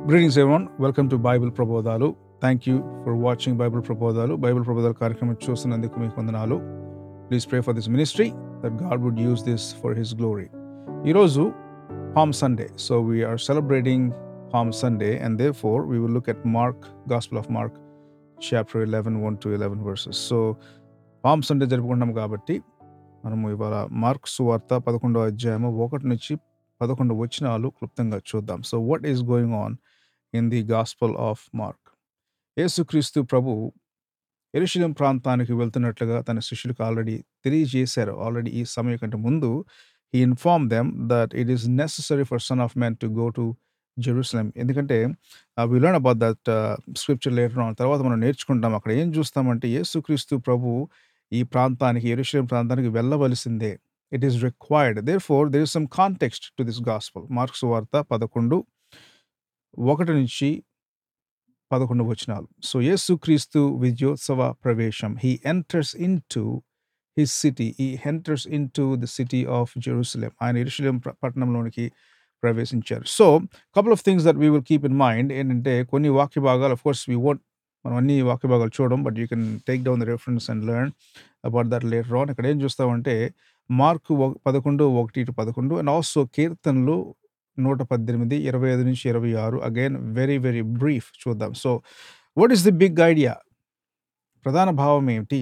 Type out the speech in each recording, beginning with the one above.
Greetings, everyone. Welcome to Bible Prabodhalu. Thank you for watching Bible Prabodhalu. Bible Prabodhalu కార్యక్రమం చూస్తున్నందుకు మీకు వందనాలు please pray for this ministry that God would use this for his glory ఈరోజు palm Sunday so we are celebrating palm Sunday and therefore we will look at Mark gospel of Mark chapter eleven one to eleven verses so palm Sunday జరుపుకుంటాం కాబట్టి మనము ఇవాళ mark సువార్త పదకొండో అధ్యాయము ఒకటి నుంచి పదకొండు వచనాలు క్లుప్తంగా చూద్దాం so what is going on in the gospel of Mark యేసుక్రీస్తు ప్రభు ఎరుషులేం ప్రాంతానికి వెళ్తున్నట్లుగా తన శిష్యులకు ఆల్రెడీ తెలియజేశారు ఆల్రెడీ ఈ సమయం కంటే ముందు he inform them that it is necessary for son of man to go to Jerusalem ఎందుకంటే we learn about that scripture later on తర్వాత మనం నేర్చుకుంటాం అక్కడ ఏం చూస్తామంటే యేసుక్రీస్తు ప్రభు ఈ ప్రాంతానికి ఎరుషులేం ప్రాంతానికి వెళ్ళవలసిందే it is required therefore there is some context to this gospel Mark's వార్త పదకొండు ఒకటి నుంచి పదకొండు వచనాలు సో యేసుక్రీస్తు విజయోత్సవ ప్రవేశం he enters in to his city he enters in to the city of Jerusalem ఆయన ఎరుసలేం పట్టణంలోనికి ప్రవేశించారు so couple of things that we will keep in mind ఏంటంటే కొన్ని వాక్య భాగాలు ఆఫ్ కోర్స్ వీ వోంట్ మనం అన్ని వాక్య భాగాలు చూడడం but you can take down the reference and learn about that later on ఇక్కడ ఏం చూస్తామంటే మార్కు ఒక- పదకొండు ఒకటి టు పదకొండు అండ్ ఆల్సో కీర్తనలు నూట పద్దెనిమిది ఇరవై ఐదు నుంచి ఇరవై ఆరు అగైన్ వెరీ వెరీ బ్రీఫ్ చూద్దాం so what is the big idea ప్రధాన భావం ఏమిటి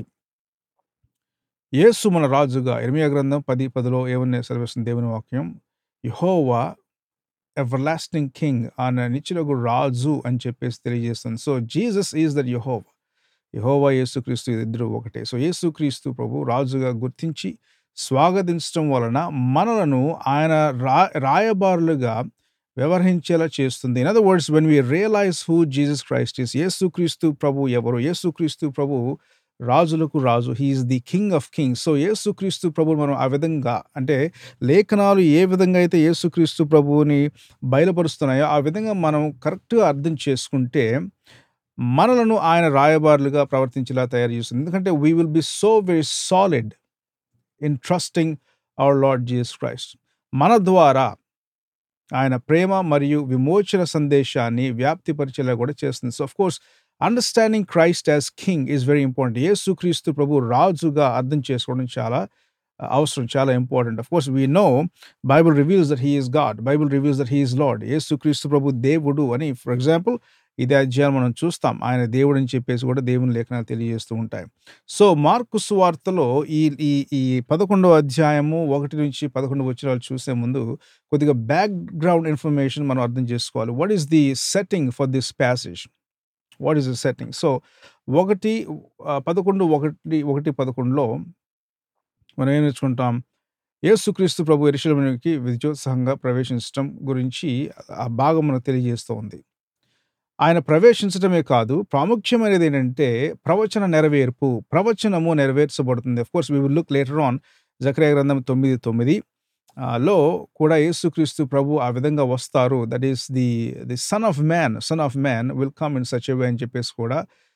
యేసు మన రాజుగా ఇర్మియా గ్రంథం పది పదిలో ఏమన్నా సెలవిస్తుంది దేవుని వాక్యం యహోవా ఎవర్ లాస్టింగ్ కింగ్ ఆయన నిచ్చులకు రాజు అని చెప్పేసి తెలియజేస్తుంది సో జీసస్ ఈజ్ దట్ యహోవా యహోవా యేసుక్రీస్తు ఇద్దరు ఒకటే సో యేసుక్రీస్తు ప్రభు రాజుగా గుర్తించి స్వాగతించడం వలన మనలను ఆయన రా రాయబారులుగా వ్యవహరించేలా చేస్తుంది in other words when we realize who Jesus Christ is యేసుక్రీస్తు ప్రభు ఎవరు యేసుక్రీస్తు ప్రభు రాజులకు రాజు he is the king of kings so యేసుక్రీస్తు ప్రభు మనం ఆ విధంగా అంటే లేఖనాలు ఏ విధంగా అయితే యేసుక్రీస్తు ప్రభువుని బయలుపరుస్తున్నాయో ఆ విధంగా మనం కరెక్ట్గా అర్థం చేసుకుంటే మనలను ఆయన రాయబారులుగా ప్రవర్తించేలా తయారు చేస్తుంది ఎందుకంటే we will be so very solid in trusting our Lord Jesus Christ మన ద్వారా ఆయన ప్రేమ మరియు విమోచన సందేశాన్ని వ్యాప్తిపరిచేలా కూడా చేస్తుంది so of course understanding Christ as king is very important యేసుక్రీస్తు ప్రభు రాజుగా అర్థం చేసుకోవడం చాలా uh, అవసరం చాలా important of course we know Bible reveals that he is God Bible reveals that he is Lord యేసుక్రీస్తు ప్రభు దేవుడు అని ఫర్ ఎగ్జాంపుల్ ఇదే అధ్యాయం మనం చూస్తాం ఆయన దేవుడు అని చెప్పేసి కూడా దేవుని లేఖనాలు తెలియజేస్తూ ఉంటాయి సో మార్కు సువార్తలో ఈ ఈ ఈ పదకొండవ అధ్యాయము ఒకటి నుంచి పదకొండు వచనాలు చూసే ముందు కొద్దిగా బ్యాక్గ్రౌండ్ ఇన్ఫర్మేషన్ మనం అర్థం చేసుకోవాలి what is the setting for this passage what is the setting so ఒకటి ఆ, పదకొండు ఒకటి ఒకటి పదకొండులో మనం ఏం నేర్చుకుంటాం యేసుక్రీస్తు ప్రభు ఎరుశలేమునికి విద్యోత్సాహంగా ప్రవేశించడం గురించి ఆ భాగం మనకు తెలియజేస్తూ ఉంది ఆయన ప్రవేశించడమే కాదు ప్రాముఖ్యమైనది ఏంటంటే ప్రవచన నెరవేర్పు ప్రవచనము నెరవేర్చబడుతుంది of course we will look later on జక్రియా గ్రంథం తొమ్మిది తొమ్మిది ఆ, లో కూడా యేసుక్రీస్తు ప్రభు ఆ విధంగా వస్తారు that is the the son of man son of man will come in such way అని చెప్పేసి కూడా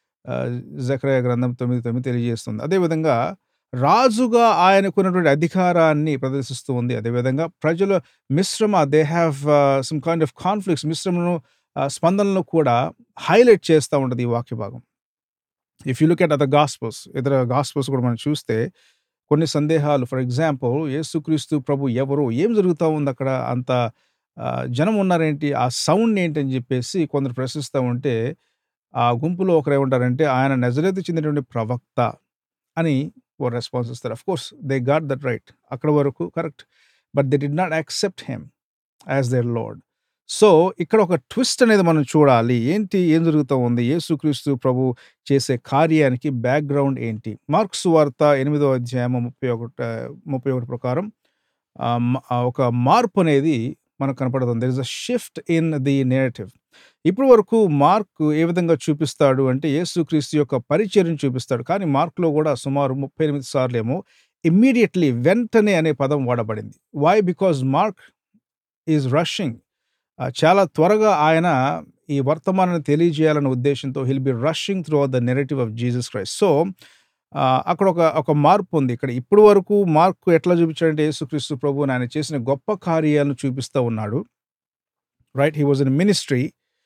జక్రయ గ్రంథం తొమ్మిది తొమ్మిది తెలియజేస్తుంది అదేవిధంగా రాజుగా ఆయనకున్నటువంటి అధికారాన్ని ప్రదర్శిస్తూ ఉంది అదేవిధంగా ప్రజల మిశ్రమ they have some kind of conflicts మిశ్రమను ఆ, స్పందనలు కూడా హైలైట్ చేస్తూ ఉంటుంది ఈ వాక్య భాగం if you look at other gospels ఇతర గాస్పల్స్ కూడా మనం చూస్తే కొన్ని సందేహాలు ఫర్ ఎగ్జాంపుల్ యేసుక్రీస్తు ప్రభు ఎవరు ఏం జరుగుతూ ఉంది అక్కడ అంత ఆ, జనం ఉన్నారేంటి ఆ సౌండ్ ఏంటి అని చెప్పేసి కొందరు ప్రశ్నిస్తూ ఉంటే ఆ గుంపులో ఒకరు ఏమంటారంటే ఆయన నజరేతు చెందినటువంటి ప్రవక్త అని ఓ రెస్పాన్స్ ఇస్తారు of course they got that right అక్కడ వరకు correct but they did not accept him as their Lord so ఇక్కడ ఒక ట్విస్ట్ అనేది మనం చూడాలి ఏంటి ఏం జరుగుతూ ఉంది యేసుక్రీస్తు ప్రభు చేసే కార్యానికి బ్యాక్గ్రౌండ్ ఏంటి మార్క్స్ వార్త ఎనిమిదో అధ్యాయం ముప్పై ఒకటి ముప్పై ఒకటి ప్రకారం ఆ, మ- ఆ ఒక మార్పు అనేది మనకు కనపడుతుంది there is a shift in the narrative ఇప్పటి వరకు మార్క్ ఏ విధంగా చూపిస్తాడు అంటే యేసుక్రీస్తు యొక్క పరిచర్యను చూపిస్తాడు కానీ మార్క్లో కూడా సుమారు ముప్పై ఎనిమిది సార్లు ఏమో ఇమ్మీడియట్లీ వెంటనే అనే పదం వాడబడింది why because Mark is rushing చాలా త్వరగా ఆయన ఈ వర్తమానాన్ని తెలియజేయాలనే ఉద్దేశంతో he'll be rushing through the narrative of Jesus Christ so అక్కడ ఒక ఒక మార్పు ఉంది ఇక్కడ ఇప్పుడు వరకు మార్కు ఎట్లా చూపించాడంటే యేసుక్రీస్తు ప్రభు ఆయన చేసిన గొప్ప కార్యాలను చూపిస్తూ ఉన్నాడు right he was in ministry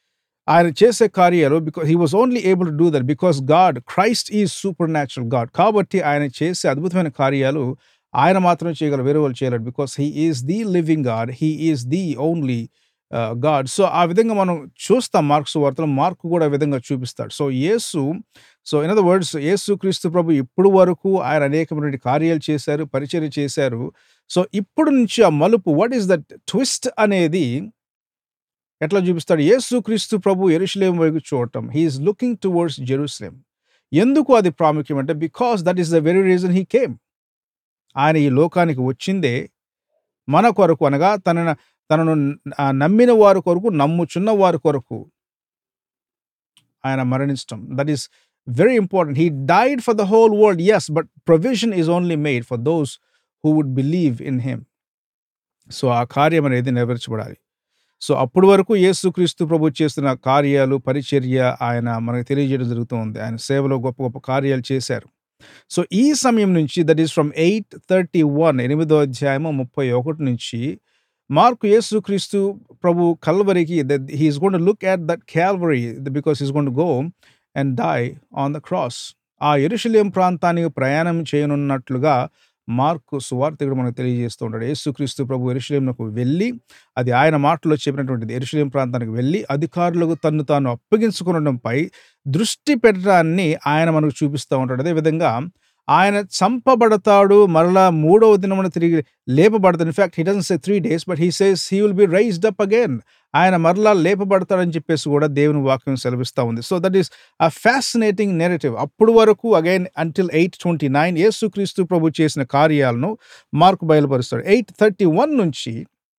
ఆయన చేసే కార్యాలు because he was only able to do that because God Christ is supernatural God కాబట్టి ఆయన చేసే అద్భుతమైన కార్యాలు ఆయన మాత్రం చేయగలరు వేరే వాళ్ళు చేయలేరు because he is the living God he is the only God so ఆ విధంగా మనం చూస్తాం మార్క్స్ వార్తలు మార్కు కూడా ఆ విధంగా చూపిస్తాడు సో యేసు సో ఇన్ అదర్ వర్డ్స్ యేసు క్రీస్తు ప్రభు ఇప్పుడు వరకు ఆయన అనేకమైన కార్యాలు చేశారు పరిచర్య చేశారు సో ఇప్పుడు నుంచి ఆ మలుపు వాట్ ఈస్ దట్ ట్విస్ట్ అనేది ఎట్లా చూపిస్తాడు యేసు క్రీస్తు ప్రభు ఎరుషులేం వైపు చూడటం హీఈస్ లుకింగ్ టువర్డ్స్ జెరూసలేం ఎందుకు అది ప్రాముఖ్యం అంటే because that is the very reason he came ఆయన ఈ లోకానికి వచ్చిందే మన కొరకు అనగా తన తనను ఆ, నమ్మిన వారి కొరకు నమ్ముచున్న వారి కొరకు ఆయన మరణించటం that is very important he died for the whole world yes but provision is only made for those who would believe in him so ఆ కార్యం అనేది నెరవేర్చబడాలి సో అప్పటి వరకు యేసుక్రీస్తు ప్రభు చేస్తున్న కార్యాలు పరిచర్య ఆయన మనకు తెలియజేయడం జరుగుతూ ఉంది ఆయన సేవలో గొప్ప గొప్ప కార్యాలు చేశారు సో ఈ సమయం నుంచి that is from eight thirty one ఎనిమిదో అధ్యాయము ముప్పై ఒకటి నుంచి మార్కు యేసుక్రీస్తు ప్రభు కల్వరికి he's gone to look at that Calvary because he's gone to go and die on the cross ఆ ఎరుషలేం ప్రాంతానికి ప్రయాణం చేయనున్నట్లుగా మార్కు సువార్తికుడు మనకు తెలియజేస్తూ ఉంటాడు యేసుక్రీస్తు ప్రభు ఎరుషలేంకు వెళ్ళి అది ఆయన మాటలో చెప్పినటువంటిది ఎరుషలేం ప్రాంతానికి వెళ్ళి అధికారులకు తన్ను తాను అప్పగించుకునడంపై దృష్టి పెట్టడాన్ని ఆయన మనకు చూపిస్తూ ఉంటాడు అదేవిధంగా ఆయన చంపబడతాడు మరలా మూడవ దినమున తిరిగి లేపబడతాడు in fact he doesn't say three days but he says he will be raised up again ఆయన మరలా లేపబడతాడని చెప్పేసి కూడా దేవుని వాక్యం సెలవిస్తూ ఉంది so that is a fascinating narrative అప్పుడు వరకు again until eight twenty nine యేసుక్రీస్తు ప్రభు చేసిన కార్యాలను మార్కు బయలుపరుస్తాడు ఎయిట్ థర్టీ వన్ నుంచి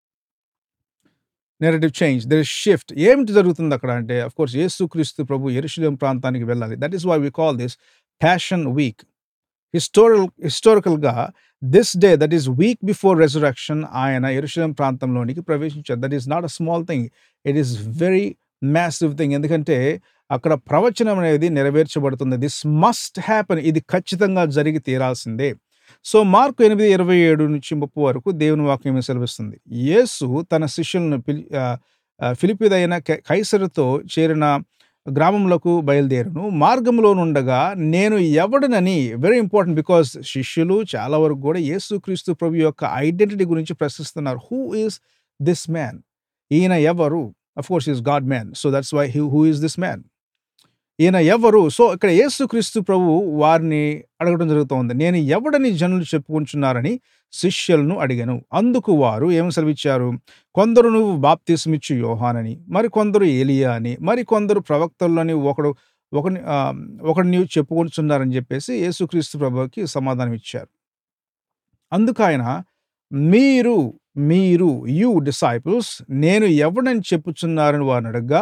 narrative change there is shift ఏమిటి జరుగుతుంది అక్కడ అంటే అఫ్ కోర్స్ యేసుక్రీస్తు ప్రభు ఎరుషులేం ప్రాంతానికి వెళ్ళాలి that is why we call this passion week హిస్టోరల్ హిస్టారికల్గా this day that is week before resurrection ఆయన ఎరుషలేం ప్రాంతంలోనికి ప్రవేశించారు that is not a small thing it is very massive thing ఎందుకంటే అక్కడ ప్రవచనం అనేది నెరవేర్చబడుతుంది దిస్ మస్ట్ హ్యాపన్ ఇది ఖచ్చితంగా జరిగి తీరాల్సిందే సో మార్కు ఎనిమిది ఇరవై ఏడు నుంచి ముప్పై వరకు దేవుని వాక్యం ఏమి సెలవిస్తుంది యేసు తన శిష్యులను పిలి ఆ, ఆ, ఫిలిపిదైన కై- కైసరుతో చేరిన గ్రామంలోకి బయలుదేరును మార్గంలో నుండగా నేను ఎవడనని వెరీ ఇంపార్టెంట్ బికాస్ శిష్యులు చాలా వరకు కూడా యేసుక్రీస్తు ప్రభు యొక్క ఐడెంటిటీ గురించి ప్రశ్నిస్తున్నారు హూ ఈస్ దిస్ మ్యాన్ ఈయన ఎవరు of course is God man so that's why who is this man ఈయన ఎవరు సో ఇక్కడ యేసుక్రీస్తు ప్రభు వారిని అడగడం జరుగుతోంది నేను ఎవడని జనులు చెప్పుకుంటున్నారని శిష్యులను అడిగాను అందుకు వారు ఏమి సెలవిచ్చారు కొందరు నువ్వు బాప్తిస్మిచ్చు యోహానని మరి కొందరు ఏలియా అని మరి కొందరు ప్రవక్తలని ఒకడు ఒకని ఆ, ఒకడు నీవు చెప్పుకుంటున్నారని చెప్పేసి యేసుక్రీస్తు ప్రభుకి సమాధానం ఇచ్చారు అందుకు ఆయన మీరు మీరు యు డిసైపుల్స్ నేను ఎవడని చెప్పుచున్నారని వారిని అడగగా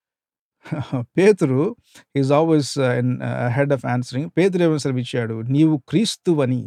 పేతురు is always head of answering పేతురు ఏమైనా సెలవిచ్చాడు నీవు క్రీస్తువని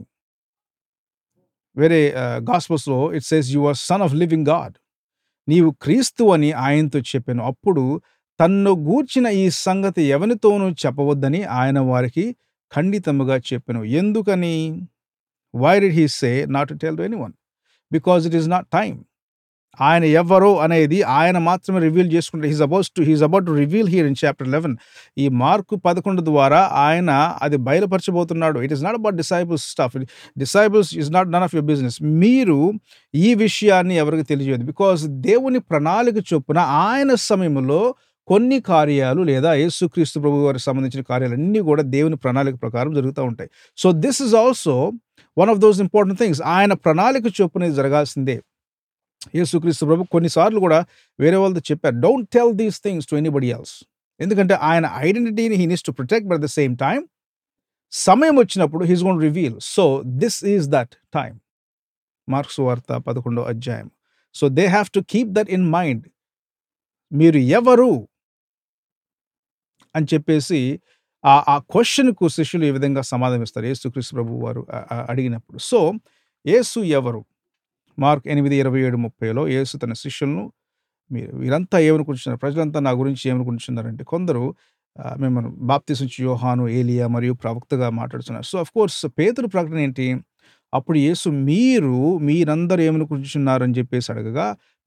వేరే గాస్పల్స్లో it says you are son of living God నీవు క్రీస్తు అని ఆయనతో చెప్పాను అప్పుడు తన్ను గూర్చిన ఈ సంగతి ఎవరితోనూ చెప్పవద్దని ఆయన వారికి ఖండితముగా చెప్పాను ఎందుకని why did he say not to tell to any one because it is not time ఆయన ఎవరో అనేది ఆయన మాత్రమే రివీల్ చేసుకుంటే he's about to he's about to reveal here in chapter eleven ఈ మార్కు పదకొండు ద్వారా ఆయన అది బయలుపరచబోతున్నాడు it is not about disciples stuff disciples is not none of your business మీరు ఈ విషయాన్ని ఎవరికి తెలియజేయదు బికాజ్ దేవుని ప్రణాళిక చొప్పున ఆయన సమయంలో కొన్ని కార్యాలు లేదా యేసుక్రీస్తు ప్రభు వారికి సంబంధించిన కార్యాలన్నీ కూడా దేవుని ప్రణాళిక ప్రకారం జరుగుతూ ఉంటాయి so this is also one of those important things ఆయన ప్రణాళిక చొప్పున ఇది జరగాల్సిందే యేసుక్రీస్తు ప్రభు కొన్నిసార్లు కూడా వేరే వాళ్ళతో చెప్పారు don't tell these things to anybody else ఎందుకంటే ఆయన ఐడెంటిటీని he needs to protect but the same time సమయం వచ్చినప్పుడు he's gone reveal so this is that time Mark's వార్త పదకొండో అధ్యాయం so they have to keep that in mind మీరు ఎవరు అని చెప్పేసి ఆ ఆ క్వశ్చన్కు శిష్యులు ఈ విధంగా సమాధానం ఇస్తారు యేసుక్రీస్తు ప్రభు వారు ఆ- ఆ అడిగినప్పుడు సో యేసు ఎవరు మార్క్ ఎనిమిది ఇరవై ఏడు ముప్పైలో యేసు తన శిష్యులను మీరు వీరంతా ఏమనుకుంటున్నారు ప్రజలంతా నా గురించి ఏమనుకుంటున్నారంటే కొందరు ఆ, మిమ్మల్ని బాప్తిసించి యోహాను ఏలియా మరియు ప్రవక్తగా మాట్లాడుతున్నారు సో అఫ్ కోర్స్ పేతురు ప్రకటన ఏంటి అప్పుడు యేసు మీరు మీరందరూ ఏమనుకుంటున్నారు అని చెప్పేసి అడగగా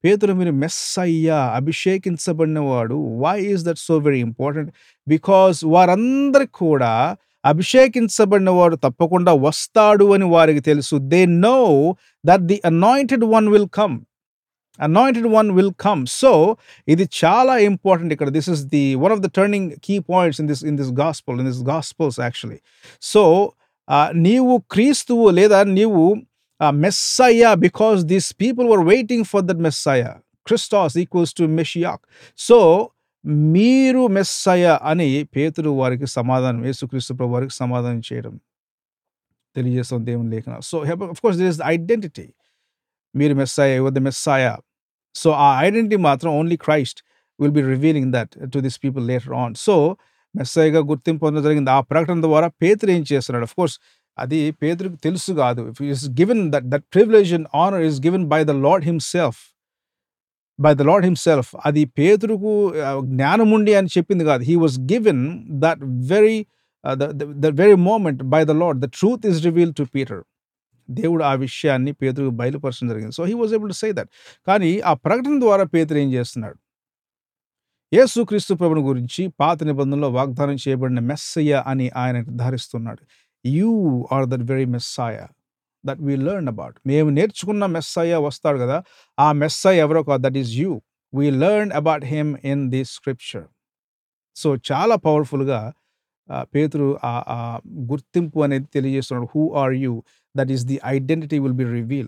పేతురు మీరు మెస్సయ్యా అభిషేకించబడినవాడు why is that so very important because వారందరికి కూడా అభిషేకించబడిన వాడు తప్పకుండా వస్తాడు అని వారికి తెలుసు they know that the anointed one will come anointed one will come so ఇది చాలా ఇంపార్టెంట్ ఇక్కడ this is the one of the turning key points in this in this gospel in this gospels actually so నీవు క్రీస్తువు లేదా నీవు Messiah because these people were waiting for that మెస్సయ్యా Christos equals to మెషియాక్ so మీరు Messiah అని పేతురు వారికి సమాధానం యేసుక్రీస్తు ప్రభు వారికి సమాధానం చేయడం తెలియజేస్తుంది దేవుని లేఖన so of course this identity మీరు Messiah your the Messiah so ఆ ఐడెంటిటీ మాత్రం only Christ will be revealing that to this people later on so మెస్సాయిగా గుర్తింపు పొందడం జరిగింది ఆ ప్రకటన ద్వారా పేతురు ఏం చేస్తున్నాడు అఫ్ కోర్స్ అది పేతురికి తెలుసు కాదు is given that that privilege and honour is given by the Lord himself by the Lord himself అది పేతురుకు జ్ఞానం ఉండి అని చెప్పింది కాదు he was given that very the very moment by the Lord the truth is reveal to Peter దేవుడు ఆ విషయాన్ని పేతురుకు బయలుపరచడం జరిగింది so he was able to say that కానీ ఆ ప్రకటన ద్వారా పేతురు ఏం చేస్తున్నాడు యేసుక్రీస్తు ప్రభుని గురించి పాత నిబంధనలో వాగ్దానం చేయబడిన మెస్సయ్య అని ఆయన నిర్ధారిస్తున్నాడు you are that very Messiah that we learn about మేము నేర్చుకున్న మెస్సయ్య వస్తాడు కదా ఆ మెస్సయ్య ఎవరో కాదు that is you we learn about him in the scripture so చాలా పవర్ఫుల్గా పేతురు ఆ గుర్తింపు అనేది తెలియజేస్తున్నాడు who are you that is the identity will be reveal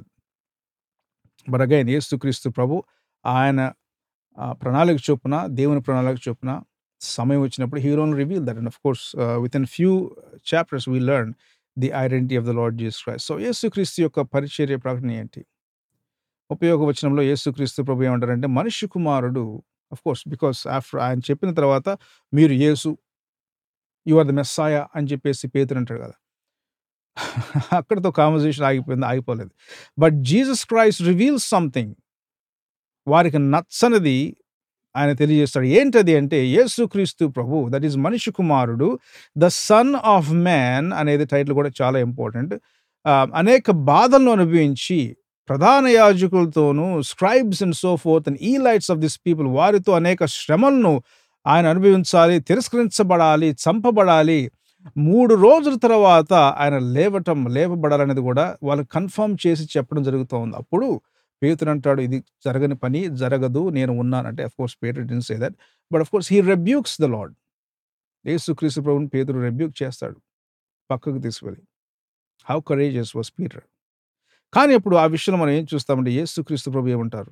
but again యేసుక్రీస్తు ప్రభు ఆయన ప్రణాళిక చొప్పున దేవుని ప్రణాళిక చొప్పున సమయం వచ్చినప్పుడు హీరోన్ reveal that and of course within few chapters we learn the identity of the lord Jesus Christ so యేసుక్రీస్తు యొక్క పరిచర్య ప్రకటన ఏంటి ఉపయోగ వచనంలో యేసుక్రీస్తు ప్రభు ఏమంటారంటే మనిషి కుమారుడు అఫ్ కోర్స్ బికాస్ ఆఫ్టర్ ఆయన చెప్పిన తర్వాత మీరు యేసు యు ఆర్ ద మెస్సాయ అని చెప్పేసి పేతురు అంటాడు కదా అక్కడితో కాన్వర్జేషన్ ఆగిపోయింది ఆగిపోలేదు but Jesus Christ reveals something వారికి నచ్చనిది ఆయన తెలియజేస్తాడు ఏంటది అంటే యేసుక్రీస్తు ప్రభు దట్ ఈస్ మనిషి కుమారుడు ద సన్ ఆఫ్ మ్యాన్ అనేది టైటిల్ కూడా చాలా ఇంపార్టెంట్ అనేక బాధలను అనుభవించి ప్రధాన యాజకులతోనూ scribes and so forth and elites of this people వారితో అనేక శ్రమలను ఆయన అనుభవించాలి తిరస్కరించబడాలి చంపబడాలి మూడు రోజుల తర్వాత ఆయన లేవటం లేవబడాలనేది కూడా వాళ్ళు కన్ఫర్మ్ చేసి చెప్పడం జరుగుతూ ఉంది అప్పుడు పేతురు అంటాడు ఇది జరగని పని జరగదు నేను ఉన్నానంటే of course Peter didn't say that but of course he rebukes the Lord యేసుక్రీస్తు ప్రభుని పేతురు రెబ్యూక్ చేస్తాడు పక్కకు తీసుకువెళ్ళి హౌ కరేజియస్ వాస్ పీటర్ కానీ ఇప్పుడు ఆ విషయంలో మనం ఏం చూస్తామంటే యేసుక్రీస్తు ప్రభు ఏమంటారు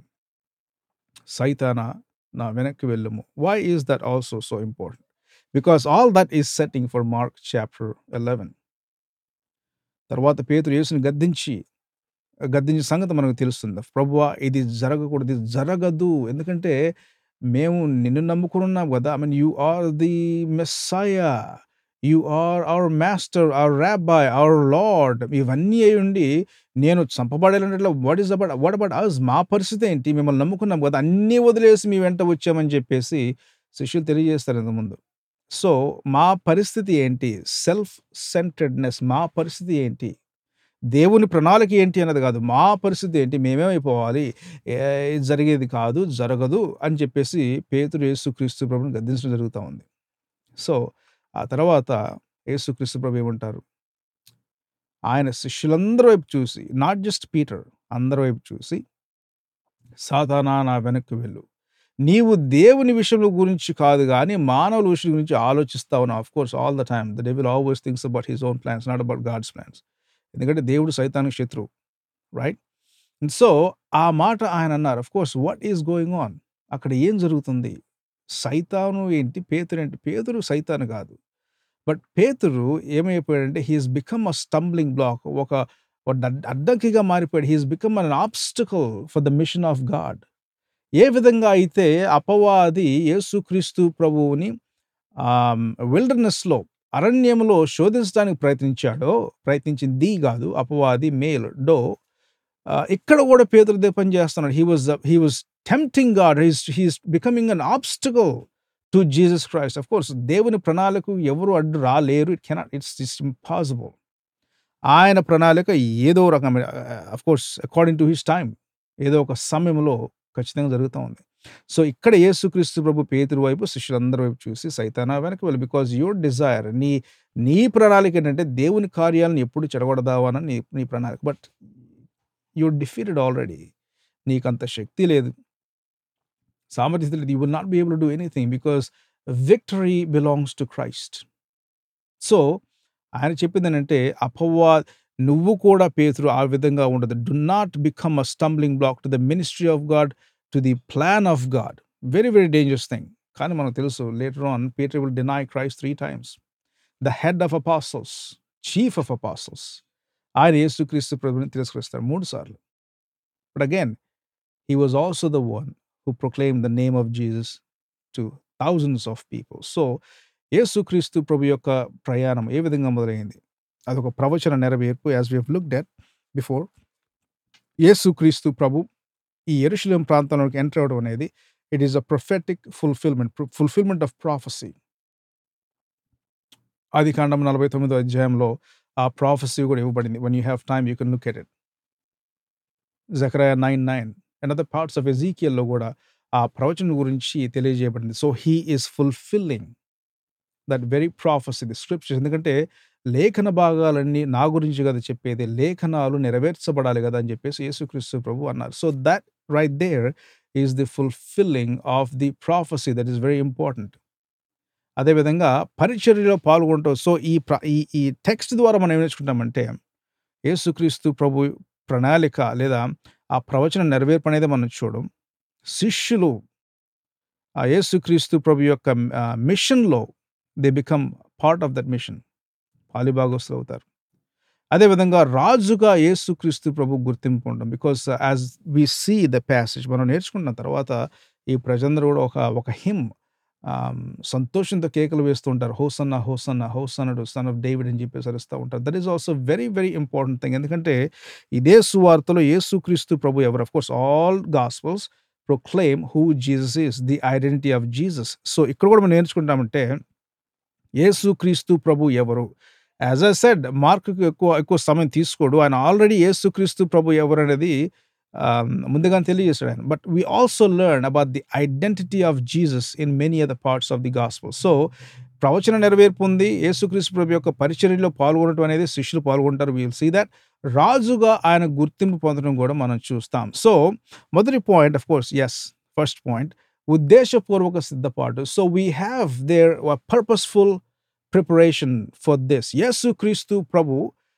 సైతానా నా వెనక్కి వెళ్ళము why is that also so important because all that is setting for Mark chapter eleven తర్వాత పేతురు యేసుని గద్దించి గద్దించిన సంగతి మనకు తెలుస్తుంది ప్రభువా ఇది జరగకూడదు ఇది జరగదు ఎందుకంటే మేము నిన్ను నమ్ముకుని ఉన్నాం కదా I mean you are the Messiah you are our master our rabbi our Lord ఇవన్నీ అయి ఉండి నేను చంపబడాలంటే what is about what about us మా పరిస్థితి ఏంటి మిమ్మల్ని నమ్ముకున్నాం కదా అన్నీ వదిలేసి మీ వెంట వచ్చామని చెప్పేసి శిష్యులు తెలియజేస్తారు ఇంతకుముందు సో మా పరిస్థితి ఏంటి సెల్ఫ్ సెంటర్డ్నెస్ మా పరిస్థితి ఏంటి దేవుని ప్రణాళిక ఏంటి అన్నది కాదు మా పరిస్థితి ఏంటి మేమేమైపోవాలి జరిగేది కాదు జరగదు అని చెప్పేసి పేతురు యేసుక్రీస్తు ప్రభుని గద్దించడం జరుగుతూ ఉంది సో ఆ తర్వాత యేసుక్రీస్తు ప్రభు ఏమంటారు ఆయన శిష్యులందరి వైపు చూసి నాట్ జస్ట్ పీటర్ అందరి వైపు చూసి సాధానా నా వెనక్కి వెళ్ళు నీవు దేవుని విషయం గురించి కాదు కానీ మానవుల విషయం గురించి ఆలోచిస్తావు of course all the time the devil always things about his own plans not about God's plans ఎందుకంటే దేవుడు సైతానికి శత్రువు రైట్ సో ఆ మాట ఆయన అన్నారు of course what is going on అక్కడ ఏం జరుగుతుంది సైతాను ఏంటి పేతురు ఏంటి పేతురు సైతాను కాదు బట్ పేతురు ఏమైపోయాడంటే he's become a stumbling block ఒక అడ్డంకిగా మారిపోయాడు he's become an obstacle for the mission of God ఏ విధంగా అయితే అపవాది యేసుక్రీస్తు ప్రభువుని విల్డర్నెస్లో అరణ్యంలో శోధించడానికి ప్రయత్నించాడో ప్రయత్నించింది కాదు అపవాది మేల్ డో ఇక్కడ కూడా పేదలదే పని చేస్తున్నాడు he was he was tempting God he's he's becoming an obstacle to Jesus Christ of course దేవుని ప్రణాళిక ఎవరు అడ్డు రాలేరు it cannot it's it's impossible ఆయన ప్రణాళిక ఏదో రకమైన of course according to his time ఏదో ఒక సమయంలో ఖచ్చితంగా జరుగుతా ఉంది. సో, ఇక్కడ యేసుక్రీస్తు ప్రభు పేతురు వైపు, శిష్యులందరి వైపు చూసి సైతానా వెనక్కి వెళ్ళు. బికాజ్ యువర్ డిజైర్ నీ నీ ప్రణాళిక ఏంటంటే దేవుని కార్యాలను ఎప్పుడు చెడగొడదామని నీ నీ ప్రణాళిక. But you defeated already. నీకంత శక్తి లేదు. సామర్థ్యత లేదు. You will not be able to do anything because victory belongs to Christ. So, ఆయన చెప్పిందేంటంటే అపవా నువ్వు కూడా పేతురు ఆ విధంగా ఉండదు. Do not become a stumbling block to the ministry of God, to the plan of God. Very, very dangerous thing. కానీ మనకు తెలుసు later on Peter will deny Christ 3 times. The head of apostles', chief of apostles. ఆయన యేసుక్రీస్తు ప్రభువుని తిరస్కరిస్తాడు 3 సార్లు. But again he was also the one who proclaimed the name of Jesus to thousands of people. So, యేసుక్రీస్తు ప్రభు యొక్క ప్రయాణం ఏ విధంగా మొదలైంది? అదొక ప్రవచన నెరవేర్పు as we have looked at before. యేసుక్రీస్తు ప్రభు ఈ యెరూషలేము ప్రాంతంలోకి ఎంటర్ అవ్వడం అనేది it is a prophetic fulfilment fulfilment of prophecy. ఆదికాండం 49వ అధ్యాయంలో ఆ ప్రాఫెసీ కూడా ఇవ్వబడింది. When you have time you can look at it. జెకర్యా 9:9 అండ్ అదర్ పార్ట్స్ ఆఫ్ ఎజీకియల్‌లో కూడా ఆ ప్రవచనం గురించి తెలియజేయబడింది. So, he is fulfilling that very prophecy the scriptures ఎందుకంటే లేఖన భాగాలన్నీ నా గురించి కదా చెప్పేది. లేఖనాలు నెరవేర్చబడాలి కదా! అని చెప్పేసి యేసుక్రీస్తు ప్రభువు అన్నారు. So, that right there is the fulfilling of the prophecy that is very important. అదే విధంగా పరిచర్యలో పాల్గొనటం. సో, ఈ ప్ర ఈ ఈ టెక్స్ట్ ద్వారా మనం ఏం నేర్చుకుంటామంటే యేసుక్రీస్తు ప్రభు ప్రణాళిక లేదా ఆ ప్రవచన నెరవేర్పు అనేది మనం చూడం. శిష్యులు ఆ యేసుక్రీస్తు ప్రభు యొక్క ఆహ్, మిషన్‌లో they become part of that mission. పాలిభాగస్తులవుతారు. అదే విధంగా రాజుగా యేసుక్రీస్తు ప్రభు గుర్తింపు ఉండడం. Because as we see the passage మనం నేర్చుకున్న తర్వాత ఈ ప్రజలందరూ కూడా ఒక ఒక హిమ్ ఆహ్, సంతోషంతో కేకలు వేస్తూ ఉంటారు. హోసన్నా, హోసన్నా, హోసన్నడు సన్ ఆఫ్ డేవిడ్ అని చెప్పేసి అరుస్తా ఉంటారు. That is also very, very important thing. ఎందుకంటే ఇదే సువార్తలో యేసుక్రీస్తు ప్రభు ఎవరు? Of course all gospels proclaim who Jesus is. The identity of Jesus. So, ఇక్కడ కూడా మనం నేర్చుకుంటామంటే యేసుక్రీస్తు ప్రభు ఎవరు? యాస్ ఐ సెడ్ మార్క్‌కి ఎక్కువ ఎక్కువ సమయం తీసుకోడు. ఆయన ఆల్రెడీ యేసుక్రీస్తు ప్రభు ఎవరనేది ఆహ్, ముందుగానే తెలియజేసాడు ఆయన. But we also learn about the identity of Jesus in many other parts of the gospel. So, ప్రవచన నెరవేర్పు ఉంది. యేసుక్రీస్తు ప్రభు యొక్క పరిచర్యలో పాల్గొనడం అనేది శిష్యులు పాల్గొంటారు. We will see that. రాజుగా ఆయన గుర్తింపు పొందడం కూడా మనం చూస్తాం. సో, మొదటి point of course yes first point ఉద్దేశపూర్వక సిద్ధపాటు. So, we have there a purposeful preparation for this. యేసుక్రీస్తు ప్రభు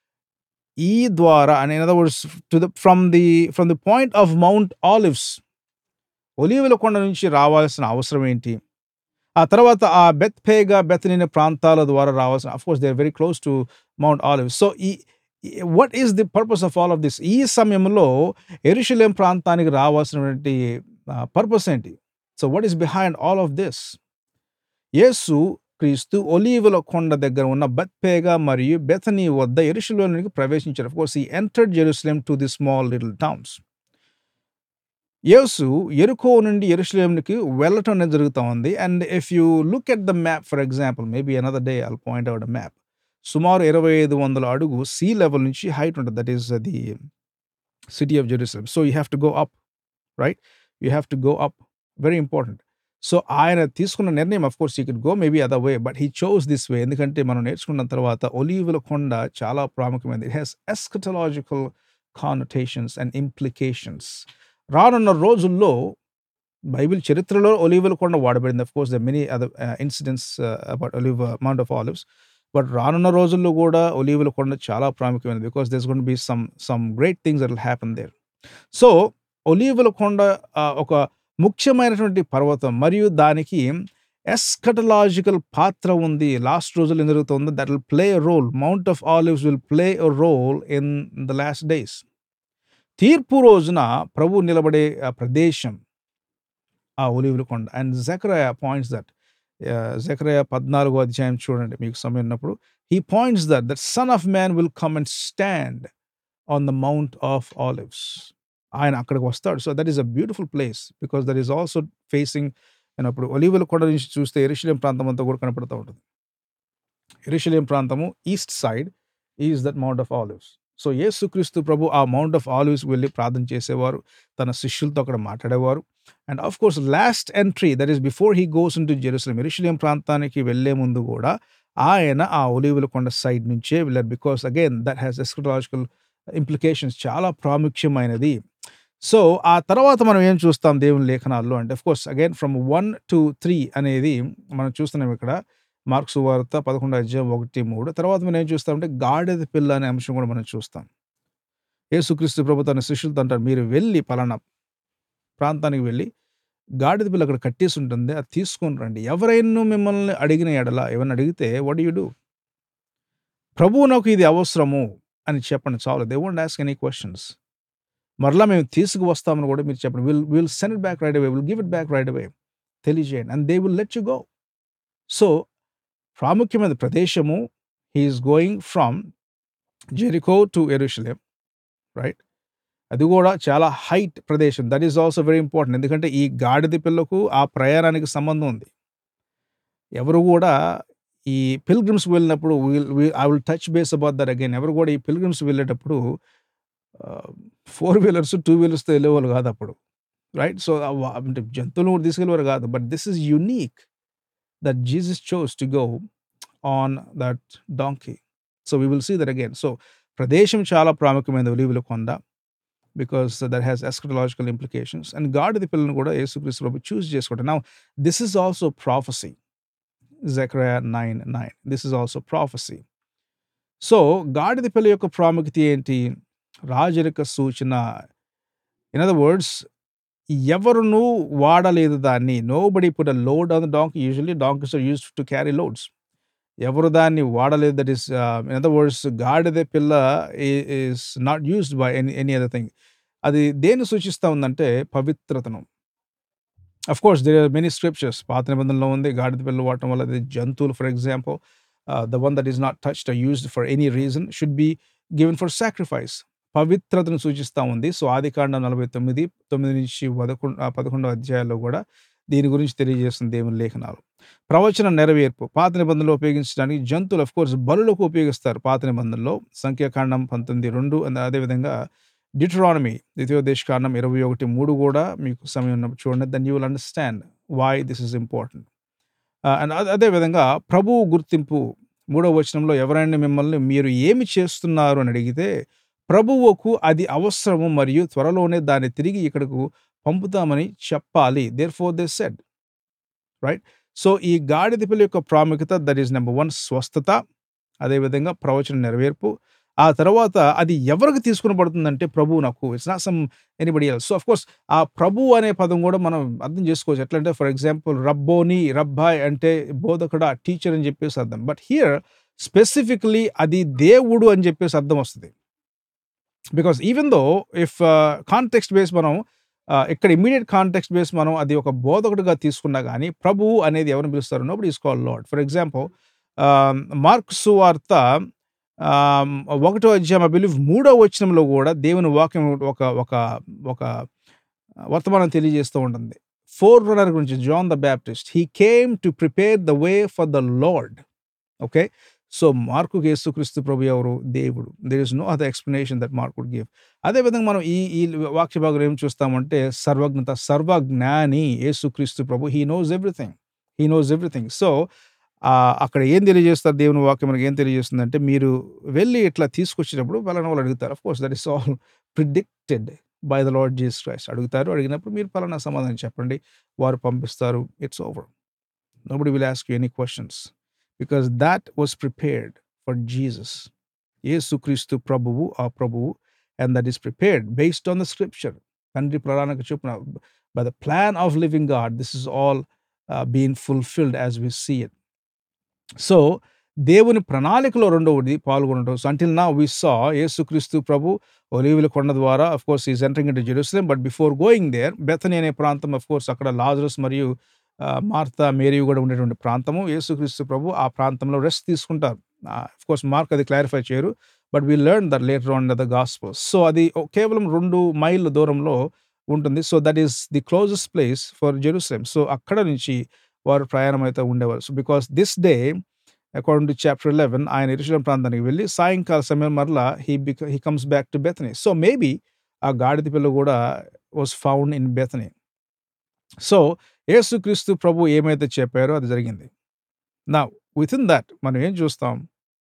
ఈ ద్వారా and in other words to the from the from the point of Mount Olives ఒలీవల కొండ నుంచి రావాల్సిన అవసరం ఏంటి? ఆ తర్వాత ఆ బెత్‌ఫేగా, బెతనియ ప్రాంతాల ద్వారా రావాల్సిన of course they are very close to Mount Olives. So, ఈ what is the purpose of all of this? ఈ సమయంలో యెరూషలేము ప్రాంతానికి రావాల్సినటువంటి ఆహ్, పర్పస్ ఏంటి? So, what is behind all of this? యేసు క్రీస్తు ఒలీవల కొండ దగ్గర ఉన్న బెత్‌ఫేగా మరియు బెతనీ వద్ద యెరూషలేములోనికి ప్రవేశించారు. Of course he entered Jerusalem to the small little towns. యేసు యెరికో నుండి యెరూషలేముకి వెళ్ళటం అనేది జరుగుతా ఉంది. And if you look at the map for example maybe another day I'll point out a map. సుమారు 2500 అడుగు సీ లెవెల్ నుంచి హైట్ ఉంటది. That is the city of Jerusalem. So, you have to go up right? You have to go up. Very important. So, ఆయన తీసుకున్న నిర్ణయం of course he could go maybe other way. But he chose this way. ఎందుకంటే మనం నేర్చుకున్న తర్వాత ఒలీవల కొండ చాలా ప్రాముఖ్యమైనది. It has eschatological connotations and implications. రానున్న రోజుల్లో బైబిల్ చరిత్రలో ఒలీవల కొండ వాడబడింది. Of course there are many other ah, incidents about olive mount of Olives. But రానున్న రోజుల్లో కూడా ఒలీవల కొండ చాలా ప్రాముఖ్యమైనది. Because there's going to be some some great things that will happen there. So, ఒలీవల కొండ ఆహ్, ఒక ముఖ్యమైనటువంటి పర్వతం మరియు దానికి ఎస్కటలాజికల్ పాత్ర ఉంది. లాస్ట్ రోజుల్లో ఏం జరుగుతుందో that will play a role. Mount of Olives will play a role in the last days. తీర్పు రోజున ప్రభువు నిలబడే ఆ ప్రదేశం ఆ ఒలీవల కొండ. అండ్ జెకర్యా పాయింట్స్ దట్ ఆహ్, జెకర్యా 14 అధ్యాయం చూడండి మీకు సమయం ఉన్నప్పుడు. He points that the son of man will come and stand on the Mount of Olives. ఆయన అక్కడికి వస్తాడు. So, that is a beautiful place. Because that is also facing నేను అప్పుడు ఒలీవల కొండ నుంచి చూస్తే యెరూషలేం ప్రాంతం అంతా కూడా కనపడతా ఉంటది. యెరూషలేం ప్రాంతము east side is that Mount of Olives. So యేసుక్రీస్తు ప్రభు ఆ మౌంట్ ఆఫ్ ఆలివ్స్ వెళ్ళి ప్రార్థన చేసేవారు తన శిష్యులతో అక్కడ మాట్లాడేవారు and of course last entry that is before he goes in to Jerusalem ఎరుషలేం ప్రాంతానికి వెళ్లే ముందు కూడా ఆయన ఆ ఒలివుల కొండ సైడ్ నుంచే వెళ్ళారు because again that has eschatological implications చాలా ప్రాముఖ్యమైనది సో ఆ తర్వాత మనం ఏం చూస్తాం దేవుని లేఖనాల్లో అంటే course again from one two three అనేది మనం చూస్తున్నాం ఇక్కడ మార్క్స్ వార్త పదకొండు అధ్యాయం ఒకటి మూడు తర్వాత మనం ఏం చూస్తామంటే గాడిద పిల్ల అనే అంశం కూడా మనం చూస్తాం యేసుక్రీస్తు ప్రభు తన శిష్యులతో అంటారు మీరు వెళ్ళి పలానా ప్రాంతానికి వెళ్ళి గాడిద పిల్ల అక్కడ కట్టేసి ఉంటుంది అది తీసుకొని రండి ఎవరైనా మిమ్మల్ని అడిగిన ఎడల ఏమైనా అడిగితే వాట్ యు డూ ప్రభువు నాకు ఇది అవసరము అని చెప్పండి చాలు they won't ask any questions మరలా మేము తీసుకువస్తామని కూడా మీరు చెప్పండి will will send it back right away will give it back right away తెలియజేయండి and they will let you go so ప్రాముఖ్యమైన ప్రదేశము he is going from Jericho to Jerusalem right అది కూడా చాలా హైట్ ప్రదేశం that is also very important ఎందుకంటే ఈ గాడిద పిల్లకు ఆ ప్రయాణానికి సంబంధం ఉంది ఎవరు కూడా ఈ పిల్గ్రిమ్స్ వెళ్ళినప్పుడు I will touch base about that again ఎవరు కూడా ఈ పిల్గ్రిమ్స్ వెళ్ళేటప్పుడు ఫోర్ వీలర్స్ టూ వీలర్స్తో వెళ్ళేవాళ్ళు కాదు అప్పుడు రైట్ సో అంటే జంతువులు కూడా తీసుకెళ్ళేవారు కాదు but this is unique that Jesus chose to go on that donkey so we will see that again so ప్రదేశం చాలా ప్రాముఖ్యమైనది ఒలివుల కొండ because that has eschatological implications and గాడిద పిల్లను కూడా యేసుక్రీస్తు ప్రభు చూస్ చేసుకుంటారు నా this is also prophecy Zechariah nine nine this is also prophecy so గాడిద పిల్ల యొక్క ప్రాముఖ్యత ఏంటి రాజరిక సూచన ఇన్ అదర్ వర్డ్స్ ఎవరును వాడలేదు దాన్ని nobody put a load on the donkey usually donkeys are used to carry loads ఎవరు దాన్ని వాడలేదు that is in other words గాడిద పిల్ల is not used by any any other thing అది దేన్ని సూచిస్తూ ఉందంటే పవిత్రతను of course there are many scriptures పాత నిబంధనలో ఉంది గాడిద పిల్ల వాడటం వల్ల అది జంతువులు for example the one that is not touched used for any reason should be given for sacrifice పవిత్రతను సూచిస్తూ ఉంది సో ఆది కాండం నలభై తొమ్మిది తొమ్మిది నుంచి పదకొండు పదకొండో అధ్యాయాల్లో కూడా దీని గురించి తెలియజేస్తుంది దేవుని లేఖనాలు ప్రవచన నెరవేర్పు పాత నిబంధనలో ఉపయోగించడానికి జంతువులు అఫ్ కోర్స్ బలులకు ఉపయోగిస్తారు పాత నిబంధనలో సంఖ్యాకాండం పంతొమ్మిది రెండు అదేవిధంగా డిట్రానమీ ద్వితీయోదేశ కాండం ఇరవై ఒకటి మూడు కూడా మీకు సమయం ఉన్నప్పుడు చూడండి then you will understand why this is important and అదేవిధంగా ప్రభువు గుర్తింపు మూడవ వచనంలో ఎవరైనా మిమ్మల్ని మీరు ఏమి చేస్తున్నారు అని అడిగితే ప్రభువుకు అది అవసరము మరియు త్వరలోనే దాన్ని తిరిగి ఇక్కడకు పంపుతామని చెప్పాలి therefore they said right so ఈ గాడిద పిల్ల యొక్క ప్రాముఖ్యత దట్ ఈస్ నెంబర్ వన్ స్వస్థత అదేవిధంగా ప్రవచన నెరవేర్పు ఆ తర్వాత అది ఎవరికి తీసుకుని పడుతుందంటే ప్రభు నాకు it's not some anybody else so of course ఆ ప్రభు అనే పదం కూడా మనం అర్థం చేసుకోవచ్చు ఎట్లా అంటే ఫర్ ఎగ్జాంపుల్ రబ్బోని రబ్బాయ్ అంటే బోధకుడ టీచర్ అని చెప్పేసి అర్థం బట్ హియర్ స్పెసిఫికలీ అది దేవుడు అని చెప్పేసి అర్థం వస్తుంది because even though if context base మనం ఇక్కడ ఇమీడియట్ కాంటెక్స్ట్ బేస్ మనం అది ఒక బోధకుడిగా తీసుకున్నా కానీ ప్రభువు అనేది ఎవరిని పిలుస్తారు nobody is call lord for example Mark's వార్త ఒకటో అధ్యాయం ఐ బిలీవ్ మూడో వచనంలో కూడా దేవుని వాక్యం ఒక ఒక ఒక వర్తమానం తెలియజేస్తూ ఉంటుంది ఫోర్ రన్నర్ గురించి John the Baptist he came to prepare the way for the Lord okay so Mark యేసుక్రీస్తు ప్రభు ఎవరు దేవుడు there is no other explanation that Mark would give అదేవిధంగా మనం ఈ ఈ వాక్య భాగం ఏం చూస్తామంటే సర్వజ్ఞత సర్వజ్ఞాని యేసుక్రీస్తు ప్రభు he knows everything he knows everything so అక్కడ ఏం తెలియజేస్తారు దేవుని వాక్యం మనకి ఏం తెలియజేస్తుందంటే మీరు వెళ్ళి ఇట్లా తీసుకొచ్చేటప్పుడు పలానా వాళ్ళు అడుగుతారు of course that is all predicted by the lord Jesus Christ అడుగుతారు అడిగినప్పుడు మీరు పలానా సమాధానం చెప్పండి వారు పంపిస్తారు it's over nobody will ask you any questions because that was prepared for Jesus యేసుక్రీస్తు ప్రభువు ఆ ప్రభువు and that is prepared based on the scripture తండ్రి ప్రణాళిక చొప్పున by the plan of living God this is all been fulfilled as we see it so దేవుని ప్రణాళికలో రెండవది పాల్గొనడం సో అంటిల్ నా వి సా యేసుక్రీస్తు ప్రభు ఒలివుల కొండ ద్వారా of course is entering into Jerusalem but before going there Bethany అనే ప్రాంతం అఫ్ కోర్స్ అక్కడ లాజరస్ మరియు మార్తా మేరీ కూడా ఉండేటువంటి ప్రాంతము యేసుక్రీస్తు ప్రభు ఆ ప్రాంతంలో రెస్ట్ తీసుకుంటారు అఫ్ కోర్స్ మార్క్ అది క్లారిఫై చేయరు but we learn that later on the gospels so అది కేవలం రెండు మైళ్ళ దూరంలో ఉంటుంది so that is the closest place for Jerusalem so అక్కడ నుంచి వారు ప్రయాణం అయితే ఉండేవారు so because this day according to chapter 11 ఆయన యెరూషలేం ప్రాంతానికి వెళ్లి సాయంకాల సమయం మరలా హి బిక he comes back to Bethany. So, maybe ఆ గాడిద పిల్ల గూడా was found in Bethany. So, యేసుక్రీస్తు ప్రభువు ఏమైతే చెప్పారో అది జరిగింది. నౌ వితిన్ థట్ మనం ఏం చూస్తాం?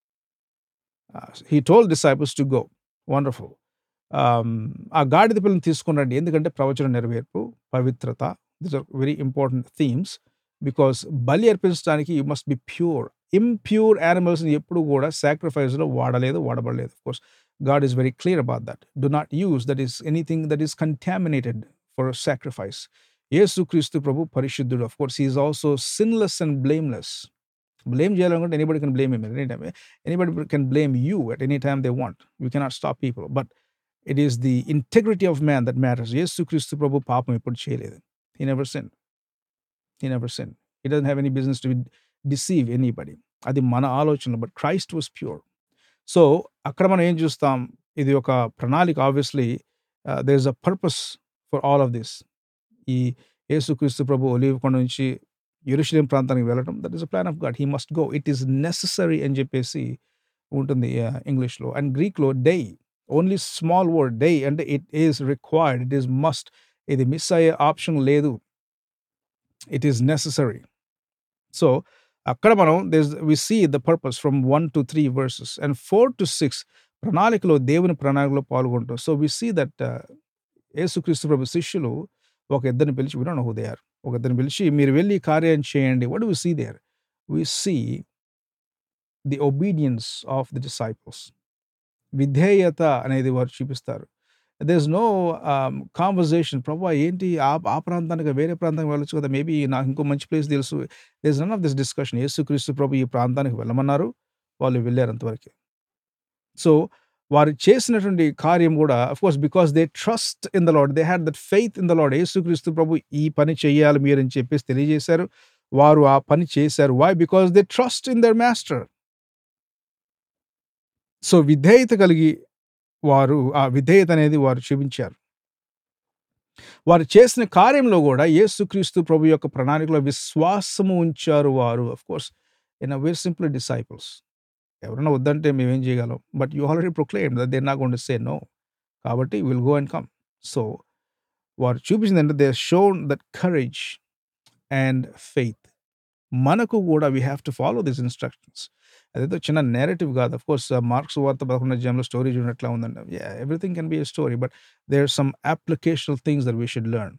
Ah, he told disciples to go. Wonderful. Ah, ఆ గాడిద పిల్లని తీసుకొని రండి. ఎందుకంటే ప్రవచన నెరవేర్పు, పవిత్రత these are very important themes. Because బలి అర్పించడానికి you must be pure. Impure యానిమల్స్‌ని ఎప్పుడు గూడా సాక్రిఫైస్‌లో వాడలేదు, వాడబడలేదు. Of course God is very clear about that. Do not use that is anything that is contaminated for sacrifice. యేసుక్రీస్తు ప్రభు పరిశుద్ధుడు. Of course he is also sinless and blameless. Blame చేయాలనుకుంటే anybody can blame him at any time. Anybody can blame you at any time they want. You cannot stop people. But it is the integrity of man that matters. యేసుక్రీస్తు ప్రభు పాపం ఎప్పుడు చేయలేదు. He never sinned. He never sinned. He don't have any business to deceive anybody. అది మన ఆలోచనలు. But Christ was pure. So, అక్కడ మనం ఏం చూస్తాం? ఇది ఒక ప్రణాళిక obviously ah, there is a purpose for all of this. ఈ యేసుక్రీస్తు ప్రభు ఒలీవ కొండ నుంచి యెరూషలేం ప్రాంతానికి వెళ్ళడం that is a plan of God. He must go. It is necessary అని చెప్పేసి ఉంటుంది ఆహ్, ఇంగ్లీష్‌లో. అండ్ గ్రీక్‌లో డై. ఓన్లీ స్మాల్ వర్డ్ డై అంటే it is required. It is must. ఇది మిస్ అయ్యే ఆప్షన్ లేదు. It is necessary. సో, అక్కడ మనం there is we see the purpose from 1-3 verses and 4-6 ప్రణాళికలో దేవుని ప్రణాళికలో పాల్గొంటాం. సో, వి సీ దట్ యేసుక్రీస్తు ప్రభు శిష్యులు ఒక ఇద్దరిని పిలిచి we don't know who they are. ఒక ఇద్దరిని పిలిచి మీరు వెళ్లి ఈ కార్యం చేయండి. What do we see there? We see the obedience of the disciples. విధేయత అనేది వారు చూపిస్తారు. There is no ah, conversation ప్రభువా ఏంటి ఆ ఆ ప్రాంతానికి వేరే ప్రాంతానికి వెళ్ళొచ్చు కదా! మేబీ నాకు ఇంకో మంచి ప్లేస్ తెలుసు. There is none of this discussion. యేసుక్రీస్తు ప్రభు ఈ ప్రాంతానికి వెళ్ళమన్నారు. వాళ్ళు వెళ్లారు అంతవరకే. సో, వారు చేసినటువంటి కార్యం గూడా of course because they trust in the Lord. They had that faith in the Lord. యేసుక్రీస్తు ప్రభు ఈ పని చేయాలి మీరని చెప్పేసి తెలియజేశారు. వారు ఆ పని చేశారు. Why? Because they trust in their master. So, విధేయత కలిగి వారు ఆ విధేయత అనేది వారు చూపించారు. వారు చేసిన కార్యంలో గూడా యేసుక్రీస్తు ప్రభు యొక్క ప్రణాళికలో విశ్వాసము ఉంచారు వారు. Of course in a very simple disciples. ఎవరైనా వద్దంటే మేమేం చేయగలం? But you already proclaimed that they are not going to say no. కాబట్టి will go and come. So, వారు చూపించిందంటే they shown that courage and faith. మనకు గూడా we have to follow these instructions. అదేదో చిన్న నేరేటివ్ గాదు. ఆఫ్ కోర్స్ మార్క్స్ వార్త 11 అధ్యాయంలో స్టోరీ చూడండి ఎట్లా ఉందండి. Yeah! Everything can be a story. But there are some applicational things that we should learn.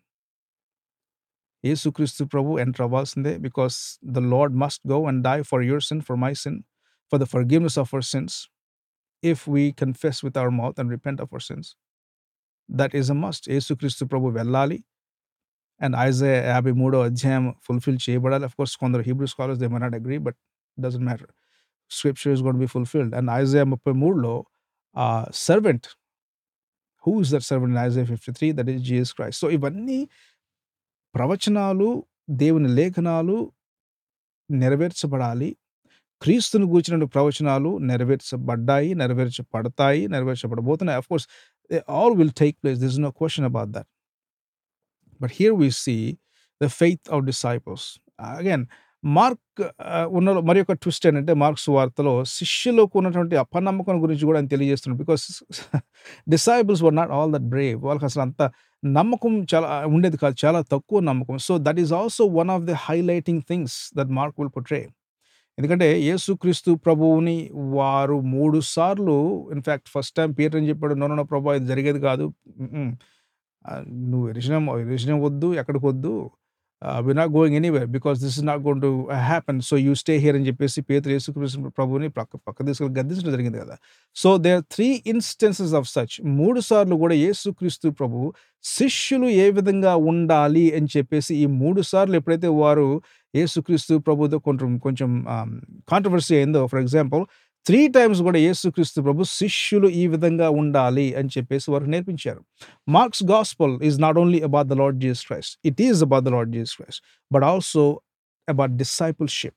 యేసుక్రీస్తు ప్రభు ఎంటర్ అవ్వాల్సిందే. Because the lord must go and die for your sin, for my sin, for the forgiveness of our sins. If we confess with our mouth and repent of our sins. That is a must. యేసుక్రీస్తు ప్రభు వెళ్ళాలి. And Isaiah 53 అధ్యాయం fulfil చేయబడాలి. Of course కొందరు Hebrew scholars they may not agree but doesn't matter. Scripture is going to be fulfilled. And Isaiah 33లో ah, servant who is that servant in Isaiah 53 that is Jesus Christ. So, ఇవన్నీ ప్రవచనాలు, దేవుని లేఖనాలు నెరవేర్చబడాలి. క్రీస్తును గూర్చిన ప్రవచనాలు నెరవేర్చబడ్డాయి, నెరవేర్చబడతాయి, నెరవేర్చబడబోతున్నాయి. Of course they all will take place. There is no question about that. But here we see the faith of disciples. Again Mark ah, ఉన్నలో మరి ఒక ట్విస్ట్ ఏంటంటే మార్క్ సువార్తలో శిష్యులకు ఉన్నటువంటి అపనమ్మకం గురించి గూడా ఆయన తెలియజేస్తున్నాడు. Because disciples were not all that brave. వాళ్ళకి అసలు అంత నమ్మకం చాలా ఉండేది కాదు. చాలా తక్కువ నమ్మకం. So, that is also one of the highlighting things that Mark will portray. ఎందుకంటే యేసుక్రీస్తు ప్రభువుని వారు 3 సార్లు ఇన్‌ఫాక్ట్ ఫస్ట్ టైమ్ పీటర్ ఏం చెప్పాడు? నో, నో, నో ప్రభువా ఇది జరిగేది కాదు. హుహు. ఆహ్, నువ్వు యెరూషలేం యెరూషలేం వద్దు, ఎక్కడికొద్దు. Ah, we are not going anywhere because this is not going to happen. So, you stay here అని చెప్పేసి పేతురు యేసుక్రీస్తు ప్రభువుని పక్క పక్కకు తీసుకెళ్ళి గద్దించడం జరిగింది కదా! So, there are 3 instances of such. 3 సార్లు గూడా యేసుక్రీస్తు ప్రభువు శిష్యులు ఏ విధంగా ఉండాలి అని చెప్పేసి ఈ 3 సార్లు ఎప్పుడైతే వారు యేసుక్రీస్తు ప్రభుతో కొంచెం కొంచెం ఆహ్, కాంట్రోవర్సీ అయిందో ఫర్ ఎగ్జాంపుల్ 3 టైమ్స్ గూడా యేసుక్రీస్తు ప్రభు శిష్యులు ఈ విధంగా ఉండాలి అని చెప్పేసి వారికి నేర్పించారు. Mark's gospel is not only about the lord Jesus Christ. It is about the lord Jesus Christ. But also about discipleship.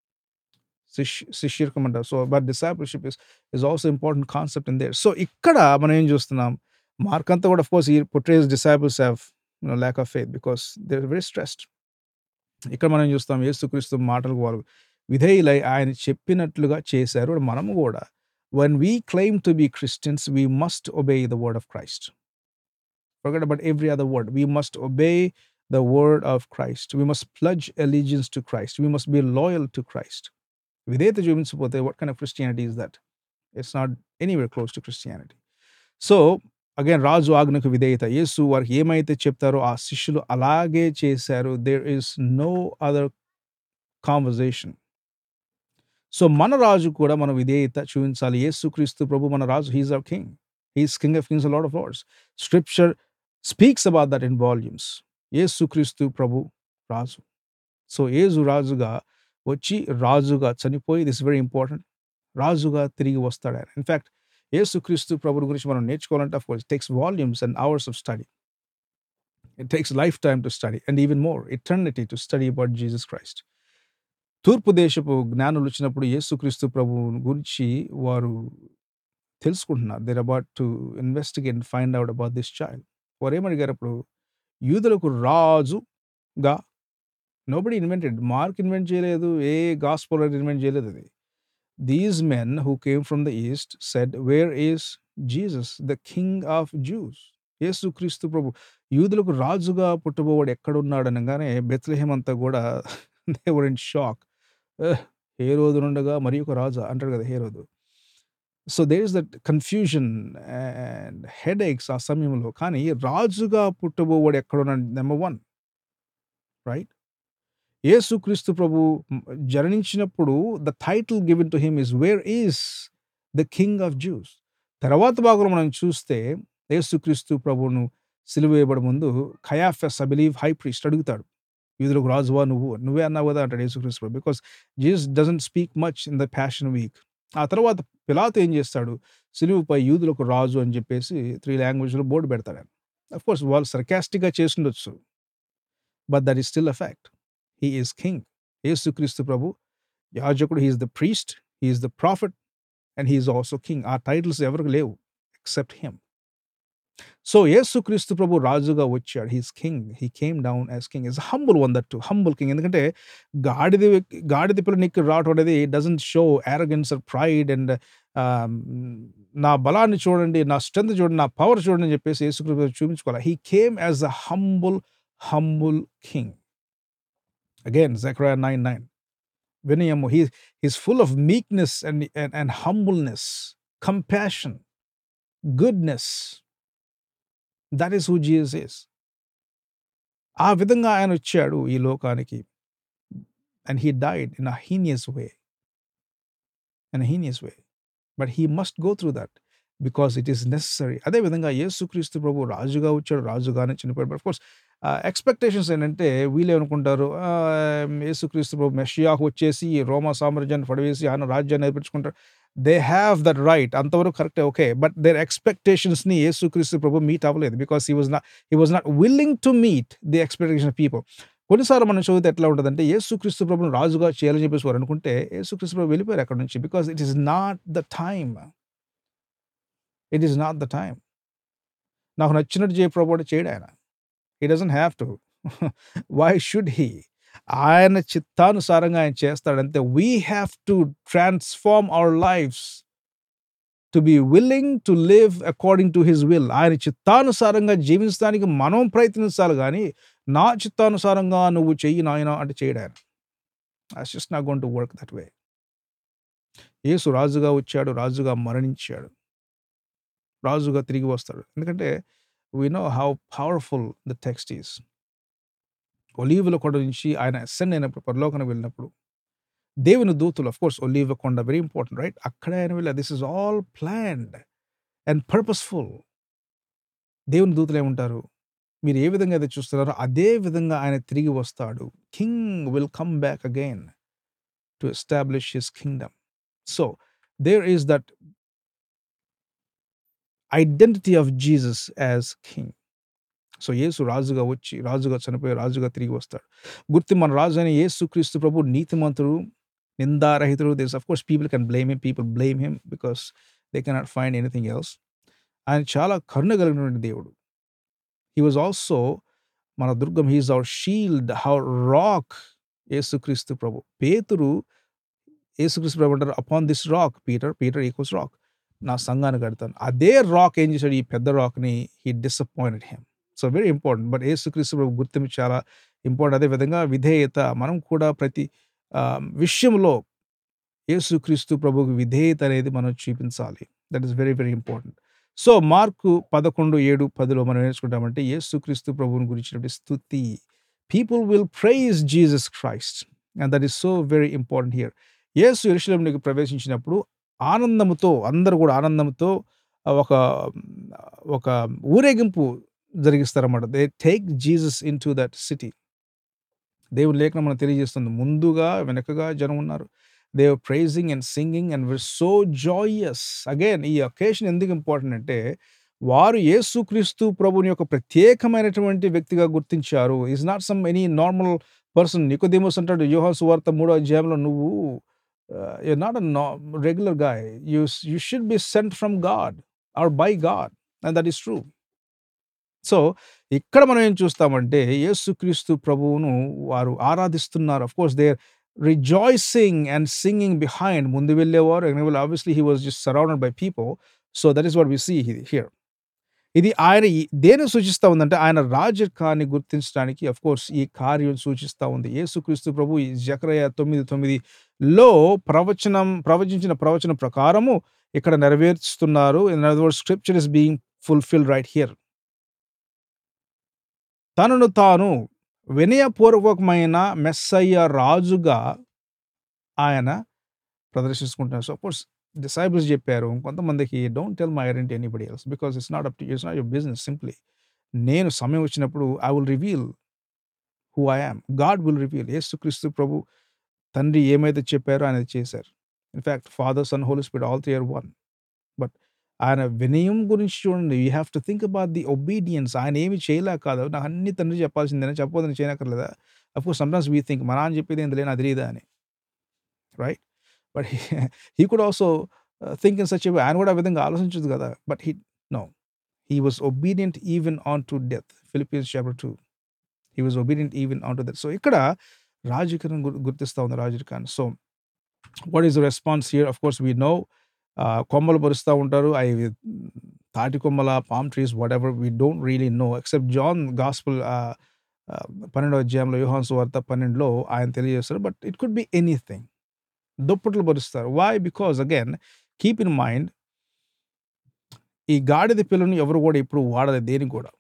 శిష్ శిష్యరికం అంటారు. So, but discipleship is is also important concept in there. So, ఇక్కడ మనం ఏం చూస్తున్నాం? Mark అంతా కూడా of course he portrays disciples have you know lack of faith because they are very stressed. ఇక్కడ మనం చూస్తాం యేసుక్రీస్తు మాటలకు వారు విధేయులై ఆయన చెప్పినట్లుగా చేశారు మనము కూడా when we claim to be Christians, we must obey the word of Christ. Forget about every other word. We must obey the word of Christ. We must pledge allegiance to Christ. We must be loyal to Christ. విధేయత చూపించకపోతే what kind of Christianity is that? It's not anywhere close to Christianity. So again రాజు ఆజ్ఞకు విధేయత యేసు వారికి ఏమైతే చెప్తారో ఆ శిష్యులు అలాగే చేశారు there is no other conversation so మన రాజు కూడా మన విధేయత చూపించాలి యేసుక్రీస్తు ప్రభు మన రాజు he's our king he's king of kings lord of lords scripture speaks about that in volumes యేసుక్రీస్తు ప్రభు రాజు సో ఏజు రాజుగా వచ్చి రాజుగా చనిపోయి దిస్ వెరీ ఇంపార్టెంట్ రాజుగా తిరిగి వస్తాడు ఆయన ఇన్ఫ్యాక్ట్ యేసుక్రీస్తు ప్రభు గురించి మనం నేర్చుకోవాలంటే of course takes volumes and hours of study it takes life time to study and even more eternity to study about Jesus Christ తూర్పు దేశపు జ్ఞానులు వచ్చినప్పుడు యేసుక్రీస్తు ప్రభు గురించి వారు తెలుసుకుంటున్నారు they're about to investigate and find out about this child వారు ఏమడిగారు అప్పుడు యూదులకు రాజుగా నోబడి ఇన్వెంటెడ్ మార్క్ ఇన్వెంట్ చేయలేదు ఏ గాస్పోలర్ ఇన్వెంట్ చేయలేదు అది these men who came from the east said where is Jesus the king of Jews యేసు క్రీస్తు ప్రభు యూదులకు రాజుగా పుట్టబోవాడు ఎక్కడున్నాడు అనగానే బెత్లహేమ్ అంతా కూడా దేవర్ ఇన్ షాక్ ఏ రోజు నుండగా మరి ఒక రాజు అంటాడు కదా ఏ రోజు so there is that confusion and headaches ఆ సమయంలో కానీ రాజుగా పుట్టబోవాడు ఎక్కడున్నాడు నెంబర్ వన్ రైట్ యేసుక్రీస్తు ప్రభు జరణించినప్పుడు the title given to him is where is the king of Jews తర్వాత భాగంలో మనం చూస్తే యేసుక్రీస్తు ప్రభువును సిలువేయబడి ముందు Caiaphas I believe high priest అడుగుతాడు వీధులకు రాజువా నువ్వు నువ్వే అన్నావు కదా అంటాడు యేసుక్రీస్తు ప్రభు because Jesus doesn't speak much in the passion week ఆ తర్వాత పిలాత్ ఏం చేస్తాడు సిలువుపై యూదులకు రాజు అని చెప్పేసి త్రీ లాంగ్వేజ్లో బోర్డు పెడతాడు ఆయన అఫ్ కోర్స్ వాళ్ళు సర్కాస్టిక్గా చేసిండొచ్చు but that is still a fact he is king యేసుక్రీస్తు ప్రభు యాజకుడు he's the priest he's the prophet and he's also king ఆ టైటిల్స్ ఎవరికి లేవు ఎక్సెప్ట్ హిమ్ సో యేసుక్రీస్తు ప్రభు రాజుగా వచ్చాడు he's king he came down as king is humble one that to humble king ఎందుకంటే గాడిద గాడిద పిల్ల నీకు రావటం అనేది doesn't show arrogance or pride and నా బలాన్ని చూడండి నా స్ట్రెంత్ చూడండి నా పవర్ చూడండి అని చెప్పేసి యేసుక్రీస్తు చూపించుకోవాలి he came as a humble humble king again zechariah 9 9 vinayam he he's full of meekness and, and and humbleness compassion goodness that is who jesus is ఆ విధంగా ఆయన వచ్చాడు ఈ లోకానికి and he died in a heinous way in heinous way but he must go through that because it is necessary అదేవిధంగా యేసుక్రీస్తు ప్రభు రాజుగా వచ్చాడు రాజుగానే చనిపోయాడు బట్ కోర్స్ ఎక్స్పెక్టేషన్స్ ఏంటంటే వీళ్ళు ఏమనుకుంటారు యేసుక్రీస్తు ప్రభు మెషియాకు వచ్చేసి రోమా సామ్రాజ్యాన్ని పడవేసి ఆయన రాజ్యాన్ని నేర్పించుకుంటారు దే హ్యావ్ దట్ రైట్ అంతవరకు కరెక్టే ఓకే బట్ దేర్ ఎక్స్పెక్టేషన్స్ని యేసుక్రీస్తు ప్రభు మీట్ అవ్వలేదు because he was not he was not willing to meet the expectation of people కొన్నిసార్లు మనం చదివితే ఎట్లా ఉంటుందంటే యేసుక్రీస్తు ప్రభుని రాజుగా చేయాలని చెప్పేసి వారు అనుకుంటే యేసుక్రీస్తు ప్రభు వెళ్ళిపోయారు అక్కడ నుంచి because it is not the time it is not the time నాకు నచ్చినట్టు చేయ ప్రభు చేయడు ఆయన he doesn't have to why should he ఆయన చిత్తానుసారంగా ఆయన చేస్తాడంతే we have to transform our lives to be willing to live according to his will ఆయన చిత్తానుసారంగా జీవించడానికి మనం ప్రయత్నించాలి కానీ నా చిత్తానుసారంగా నువ్వు చెయ్యి నాయన అంటే చేయడు ఆయన he's just not gonna work that way యేసు రాజుగా వచ్చాడు రాజుగా మరణించాడు రాజుగా తిరిగి వస్తాడు ఎందుకంటే we know how powerful the text is ఒలీవుల కొండ నుంచి ఆయన అసెండ్ అయినప్పుడు పరలోకన వెళ్ళినప్పుడు దేవుని దూతులు అఫ్ కోర్స్ ఒలీవ కొండ వెరీ ఇంపార్టెంట్ రైట్ అక్కడే ఆయన వెళ్ళి this is all planned and purposeful దేవుని దూతులు ఏమంటారు మీరు ఏ విధంగా అయితే చూస్తున్నారో అదే విధంగా ఆయన తిరిగి వస్తాడు king will come back again to establish his kingdom so there is that identity of Jesus as king so యేసు రాజుగా వచ్చి రాజుగా చనిపోయి రాజుగా తిరిగి వస్తాడు గుర్తు మన రాజు అయిన యేసు క్రీస్తు ప్రభు నీతిమంతుడు నిందారహితుడు this of course people can blame him people blame him because they cannot find anything else ఆయన చాలా కరుణ కలిగినటువంటి దేవుడు హీ వాజ్ ఆల్సో మన దుర్గం he's our shield how rock యేసుక్రీస్తు ప్రభు పేతురు యేసుక్రీస్తు ప్రభు అంటారు upon this rock Peter Peter equals rock నా సంఘాన్ని కడతాను అదే రాక్ ఏం చేశాడు ఈ పెద్ద రాక్ని he disappointed him so very important but యేసుక్రీస్తు ప్రభు గుర్తింపు చాలా ఇంపార్టెంట్ అదేవిధంగా విధేయత మనం కూడా ప్రతి ఆ, విషయంలో యేసుక్రీస్తు ప్రభువుకి విధేయత అనేది మనం చూపించాలి that is very very important so Mark పదకొండు ఏడు పదిలో మనం నేర్చుకుంటామంటే యేసుక్రీస్తు ప్రభువుని గురించినటువంటి స్థుతి people will praise Jesus Christ and that is so very important here యేసు ఎరుశలంలోకి ప్రవేశించినప్పుడు ఆనందముతో అందరూ కూడా ఆనందంతో ఒక ఒక ఊరేగింపు జరిగిస్తారన్నమాట they take Jesus in to that city దేవుని లేఖనం మనం తెలియజేస్తుంది ముందుగా వెనకగా జనం ఉన్నారు they praising and singing and were so joyous again ఈ అకేషన్ ఎందుకు ఇంపార్టెంట్ అంటే వారు యేసుక్రీస్తు ప్రభుని యొక్క ప్రత్యేకమైనటువంటి వ్యక్తిగా గుర్తించారు is not some any normal person Nicodemus అంటాడు యోహాన్ సువార్త మూడో అధ్యాయంలో నువ్వు you not a regular guy you you should be sent from God or by God and that is true so ఇక్కడ మనం ఏం చూస్తామంటే యేసుక్రీస్తు ప్రభువును వారు ఆరాధిస్తున్నారు of course they rejoicing and singing behind ముందు వెళ్ళేవారు obviously he was just surrounded by people so that is what we see here ఇది ఆయన ఈ- దేని సూచిస్తా ఉందంటే ఆయన రాజకాన్ని గుర్తించడానికి అఫ్ కోర్స్ ఈ కార్యం సూచిస్తా ఉంది యేసుక్రీస్తు ప్రభు ఈ జకరయ తొమ్మిది తొమ్మిదిలో ప్రవచనం ప్రవచించిన ప్రవచనం ప్రకారము ఇక్కడ నెరవేర్చుతున్నారు in other word scripture is being fulfil right here తనను తాను వినయపూర్వకమైన మెస్సయ్య రాజుగా ఆయన ప్రదర్శించుకుంటున్నారు సో కోర్స్ డిసైబుల్స్ చెప్పారు కొంతమందికి don't tell my identity anybody else because it's not up to it's not your business simply నేను సమయం వచ్చినప్పుడు I will reveal who I am God will reveal యేసుక్రీస్తు ప్రభు తండ్రి ఏమైతే చెప్పారో ఆయన చేశారు in fact father son holy spirit all three are one but ఆయన వినయం గురించి చూడండి you have to think about the obedience ఆయన ఏమి చేయలేక కాదు నాకు అన్ని తండ్రి చెప్పాల్సిందేనా చెప్పొద్దని చేయనక్కర్లేదా అఫ్కోర్స్ సమ్టైమ్స్ వీ థింక్ మా నాన్న చెప్పేది ఏంటి లేని అదిలీదా అని right but he could also think in such ఆయన కూడా ఆ విధంగా ఆలోచించదు కదా but he no he was obedient even unto death Philippians chapter two he was obedient even unto death so ఇక్కడ రాజకీయం గుర్తిస్తూ ఉంది రాజకీయాన్ని so what is the response here of course we know కొమ్మలు పరుస్తూ ఉంటారు అవి తాటి కొమ్మల palm trees what ever we don't really know except John gospel పన్నెండో అధ్యాయంలో యోహాన్ సువార్త పన్నెండులో ఆయన తెలియజేస్తారు but it could be anything దుప్పట్లు పరుస్తారు why because again keep in mind ఈ గాడిద పిల్లని ఎవరు కూడా ఇప్పుడు వాడలేదు దేనికి కూడా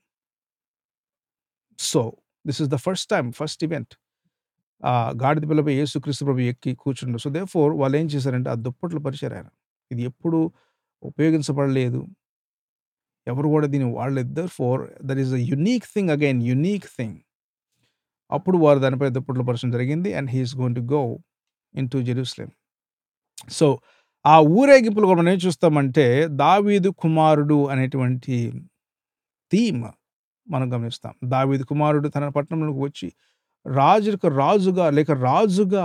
so this is the first time first event ఆ గాడిద పిల్లపై యేసుక్రీస్తు ప్రభు ఎక్కి కూర్చుండు సో దే ఫోర్ వాళ్ళు ఏం చేశారంటే ఆ దుప్పట్లు పరిచారు ఆయన ఇది ఎప్పుడు ఉపయోగించబడలేదు ఎవరు కూడా దీన్ని వాడలేదు for that is a unique thing again unique thing అప్పుడు వారు దానిపై దుప్పట్లు పరచడం జరిగింది and he's going to go in to Jerusalem so ఆ ఊరేగింపులు కూడా మనం ఏం చూస్తామంటే దావీదు కుమారుడు అనేటువంటి థీమ్ మనం గమనిస్తాం దావీదు కుమారుడు తన పట్టణంలోకి వచ్చి రాజుకు రాజుగా లేక రాజుగా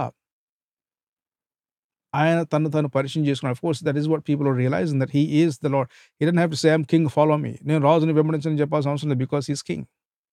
ఆయన తను తను పరిచయం చేసుకున్నాడు course that is what people realise that he is the lord he didn't have to same king follow me నేను రాజుని వెంబడించని చెప్పాల్సిన అవసరం లేదు because is king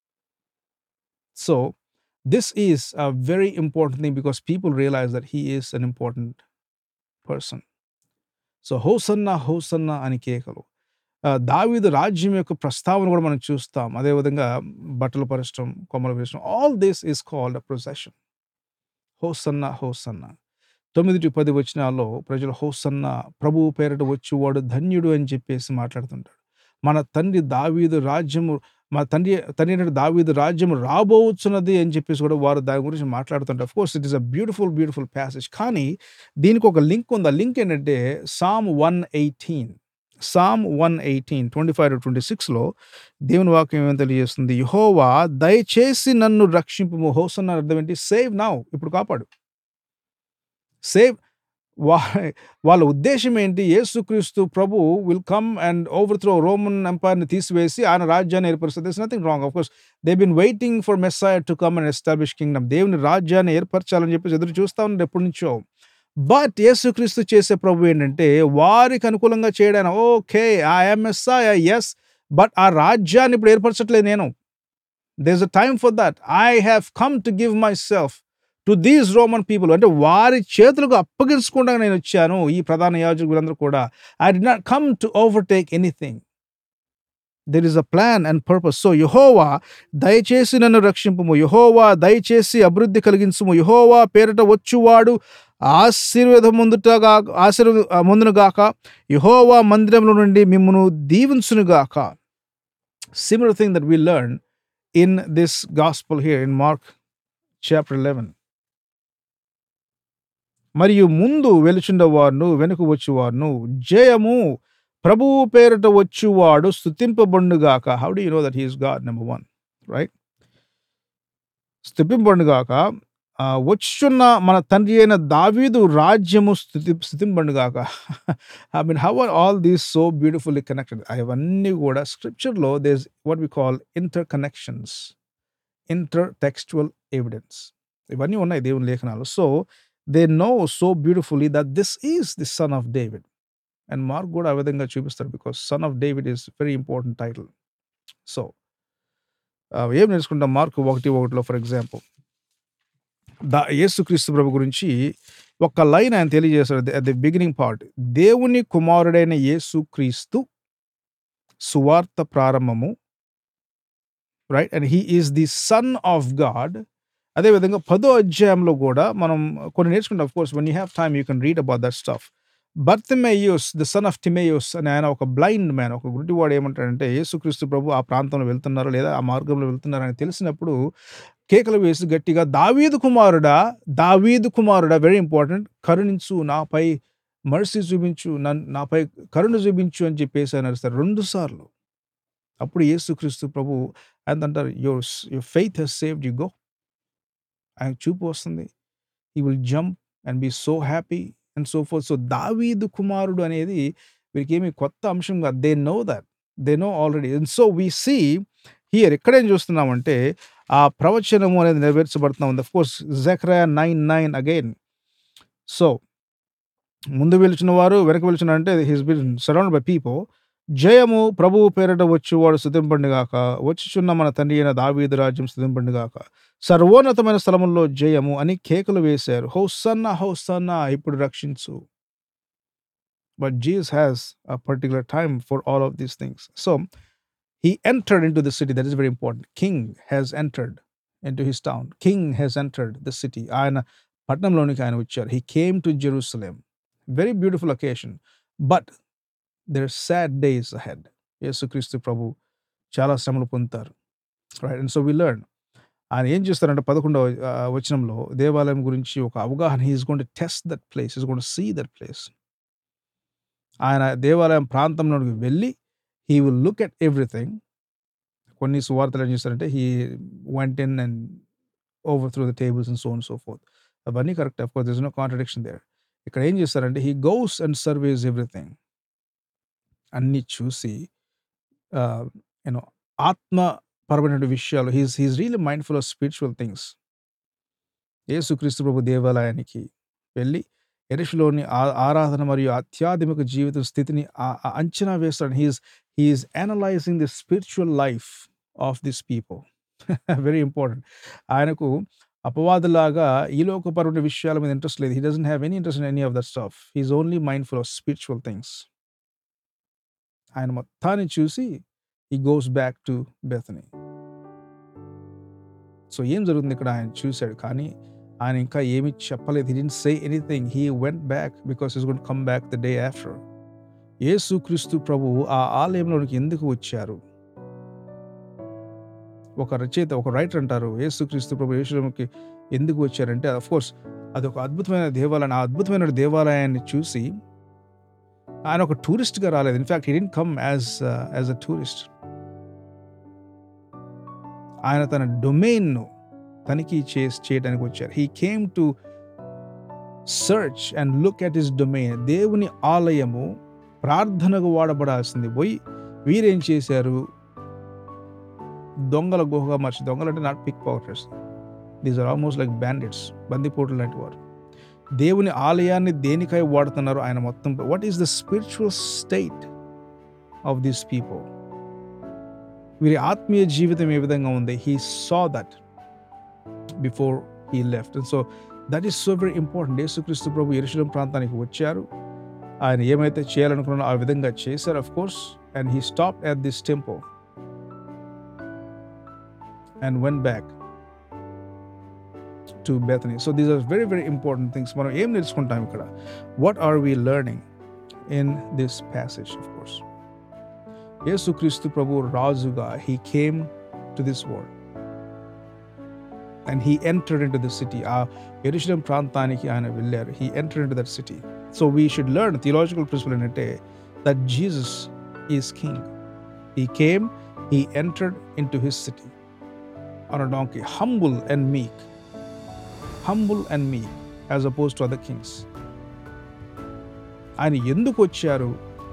so this is a very important thing because people realise that he is an important person so హోసన్నా హోసన్నా అని కేకలు ఆ, దావీదు రాజ్యం యొక్క ప్రస్తావన కూడా మనం చూస్తాం అదేవిధంగా బట్టలు పరచడం కొమ్మలు పరచడం all this is called a procession హోసన్న హోసన్న తొమ్మిది టు పది వచనాల్లో ప్రజలు హోసన్న ప్రభువు పేరట వచ్చేవాడు ధన్యుడు అని చెప్పేసి మాట్లాడుతుంటాడు మన తండ్రి దావీదు రాజ్యము మా తండ్రి తండ్రి అయిన దావీదు రాజ్యము రాబోతున్నది అని చెప్పేసి కూడా వారు దాని గురించి మాట్లాడుతుంటారు of course it is a beautiful beautiful passage కానీ దీనికి ఒక లింక్ ఉంది ఆ లింక్ ఏంటంటే psalm one eighteen psalm one eighteen twenty five twenty సిక్స్లో దేవుని వాక్యం ఏమని తెలియజేస్తుంది యహోవా దయచేసి నన్ను రక్షింపు హోసన్న అర్థం ఏంటి సేవ్ నౌ ఇప్పుడు కాపాడు సేవ్ వా వాళ్ళ ఉద్దేశం ఏంటి యేసుక్రీస్తు ప్రభు will come and overthrow Roman ఎంపైర్ని తీసివేసి ఆయన రాజ్యాన్ని ఏర్పరుస్తుంది this nothing wrong of course they been waiting for Messiah to come and establish kingdom దేవుని రాజ్యాన్ని ఏర్పరచాలని చెప్పేసి ఎదురు చూస్తా ఉన్నారు ఎప్పటి నుంచో బట్ యేసుక్రీస్తు చేసే ప్రభు ఏంటంటే వారికి అనుకూలంగా చేయడానికి ఓకే ఐఎమ్ ఎస్ఐ ఎస్ బట్ ఆ రాజ్యాన్ని ఇప్పుడు ఏర్పరచట్లేదు నేను there's a time for that I have come to give myself to these Roman people అంటే వారి చేతులకు అప్పగించకుండా నేను వచ్చాను ఈ ప్రధాన యాజకులందరూ కూడా I did not come to overtake anything there is a plan and purpose so యహోవా దయచేసి నన్ను రక్షింపుము యహోవా దయచేసి అభివృద్ధి కలిగించుము యహోవా పేరట వచ్చువాడు ఆశీర్వేద ముందుటగా ఆశీర్వ ముందునుగాక యహోవా మందిరంలో నుండి మిమ్మను దీవించునుగాక similar thing that we learn in this gospel here in Mark chapter eleven మరియు ముందు వెలుచుండవారును వెనుక వచ్చువారును జయము ప్రభువు పేరిట వచ్చువాడు స్థుతింపబడుగాక how do you know that he's God number one right స్థుతింపబడుగాక వచ్చున్న మన తండ్రి అయిన దావీదు రాజ్యము స్థుతి స్థుతింపడుగాక I mean how are all these so beautifully connected అవన్నీ కూడా స్క్రిప్చర్లో that's what we call interconnections intertextual evidence ఇవన్నీ ఉన్నాయి దేవుని లేఖనాలు so they know so beautifully that this is the son of David and Mark కూడా ఆ విధంగా చూపిస్తారు because son of David is very important title so ఏం నేర్చుకుంటాం మార్క్ ఒకటి ఒకటిలో ఫర్ ఎగ్జాంపుల్ దా యేసుక్రీస్తు ప్రభు గురించి ఒక లైన్ ఆయన తెలియజేశాడు అట్ ది బిగినింగ్ పార్ట్ దేవుని కుమారుడైన యేసుక్రీస్తు సువార్త ప్రారంభము right and he is the son of God అదేవిధంగా పదో అధ్యాయంలో కూడా మనం కొన్ని నేర్చుకుంటాం of course one you have time you can read about that stuff Bartimaeus the son of Timaeus అని ఆయన ఒక బ్లైండ్ మ్యాన్ ఒక గుడ్డివాడు ఏమంటాడంటే యేసుక్రీస్తు ప్రభు ఆ ప్రాంతంలో వెళ్తున్నారు లేదా ఆ మార్గంలో వెళ్తున్నారు అని తెలిసినప్పుడు కేకలు వేసి గట్టిగా దావీదు కుమారుడా దావీదు కుమారుడా వెరీ ఇంపార్టెంట్ కరుణించు నాపై మర్సీ చూపించు నన్ను నాపై కరుణ చూపించు అని చెప్పేసి అని అరుస్తారు రెండు సార్లు అప్పుడు యేసుక్రీస్తు ప్రభు ఆయన అంటారు your your faith has saved you go ఆయన చూపు వస్తుంది he will jump and be so happy and so for so దావీదు కుమారుడు అనేది వీరికి ఏమి కొత్త అంశం కాదు they know that they know already and so we see here ఎక్కడేం చూస్తున్నామంటే ఆ ప్రవచనము అనేది నెరవేర్చబడుతూ ఉంది కోర్స్ జక్రయా నైన్ నైన్ అగైన్ సో ముందు వెలిచిన వారు వెనక వెలిచిన అంటే he's been surround by people జయము ప్రభువు పేరట వచ్చువాడు స్థుతింపండిగాక వచ్చుచున్న మన తండ్రి అయిన దావీదు రాజ్యం స్థుతింపండిగాక సర్వోన్నతమైన స్థలముల్లో జయము అని కేకలు వేశారు హౌసన్న హౌసన్న ఇప్పుడు రక్షించు but Jesus has a particular time for all of these things so he entered into the city that is very important king has entered into his town king has entered the city ఆయన పట్టణంలోనికి ఆయన వచ్చారు he came to jerusalem very beautiful occasion but there are sad days ahead యేసుక్రీస్తు ప్రభు చాలా శ్రమలు పొందుతారు right and so we learn ఆయన ఏం చేస్తారంటే పదకొండవ వచనంలో దేవాలయం గురించి ఒక అవగాహన he's gone to test that place is gone to see that place ఆయన దేవాలయం ప్రాంతంలోకి వెళ్ళి he will look at everything కొన్ని సువార్తలు ఏం చేస్తారంటే he went in and overthrew the tables and so and so forth అవన్నీ correct of course this no contradiction there ఇక్కడ ఏం చేస్తారంటే he goes and surveys everything అన్ని చూసి యూనో ఆత్మపరమైన విషయాలు he's he's really mindful of spiritual things యేసుక్రీస్తు ప్రభు దేవాలయానికి వెళ్ళి ఎరుషులోని ఆరాధన మరియు ఆధ్యాత్మిక జీవిత స్థితిని అంచనా వేస్తాడు he's he's analyzing the spiritual life of this people very important ఆయనకు అపవాదులాగా ఈ లోకపరమైన విషయాల మీద ఇంట్రెస్ట్ లేదు he doesn't have any interest in any of that stuff he's only mindful of spiritual things ఆయన మొత్తాన్ని చూసి he goes back to Bethany so ఏం జరుగుతుంది ఇక్కడ ఆయన చూశాడు కానీ ఆయన ఇంకా ఏమి చెప్పలేదు he didn't say anything he went back because is good come back the day after యేసుక్రీస్తు ప్రభువు ఆ ఆలయంలోనికి ఎందుకు వచ్చారు ఒక రచయిత ఒక రైటర్ అంటారు యేసుక్రీస్తు ప్రభు యేసులోకి ఎందుకు వచ్చారంటే అఫ్ కోర్స్ అది ఒక అద్భుతమైన దేవాలయం ఆ అద్భుతమైన దేవాలయాన్ని చూసి ఆయన ఒక టూరిస్ట్గా రాలేదు in fact he didn't come as as a tourist ఆయన తన డొమైన్ను తనిఖీ చేసి చేయడానికి వచ్చారు he came to search and look at his domain దేవుని ఆలయము ప్రార్థనకు వాడబడాల్సింది పోయి వీరేం చేశారు దొంగల గుహగా మార్చి దొంగలు అంటే not pickpocketers these are almost like bandits బందిపోట్లు లాంటి వారు దేవుని ఆలయాన్ని దేనికై వాడుతున్నారు ఆయన మొత్తం what is the spiritual state of this people వీరి ఆత్మీయ జీవితం ఏ విధంగా ఉంది he saw that before he left. And so that is so very important. యేసుక్రీస్తు ప్రభు ఎరుశలం ప్రాంతానికి వచ్చారు ఆయన ఏమైతే చేయాలనుకున్నారో ఆ విధంగా చేశారు of course and he stop at this temple and went back to Bethany so these are very very important things మనం ఏం నేర్చుకుంటాం ఇక్కడ what are we learning in this passage of course యేసుక్రీస్తు ప్రభు రాజుగా he came to this world and he entered in to this city ఆ ఎరుశలం ప్రాంతానికి ఆయన వెళ్ళారు he enter in to that city so we should learn theological principle ఏంటంటే that Jesus is king he came he entered in to his city on a donkey humble and meek humble and meek as opposed to other kings ఆయన ఎందుకు వచ్చారు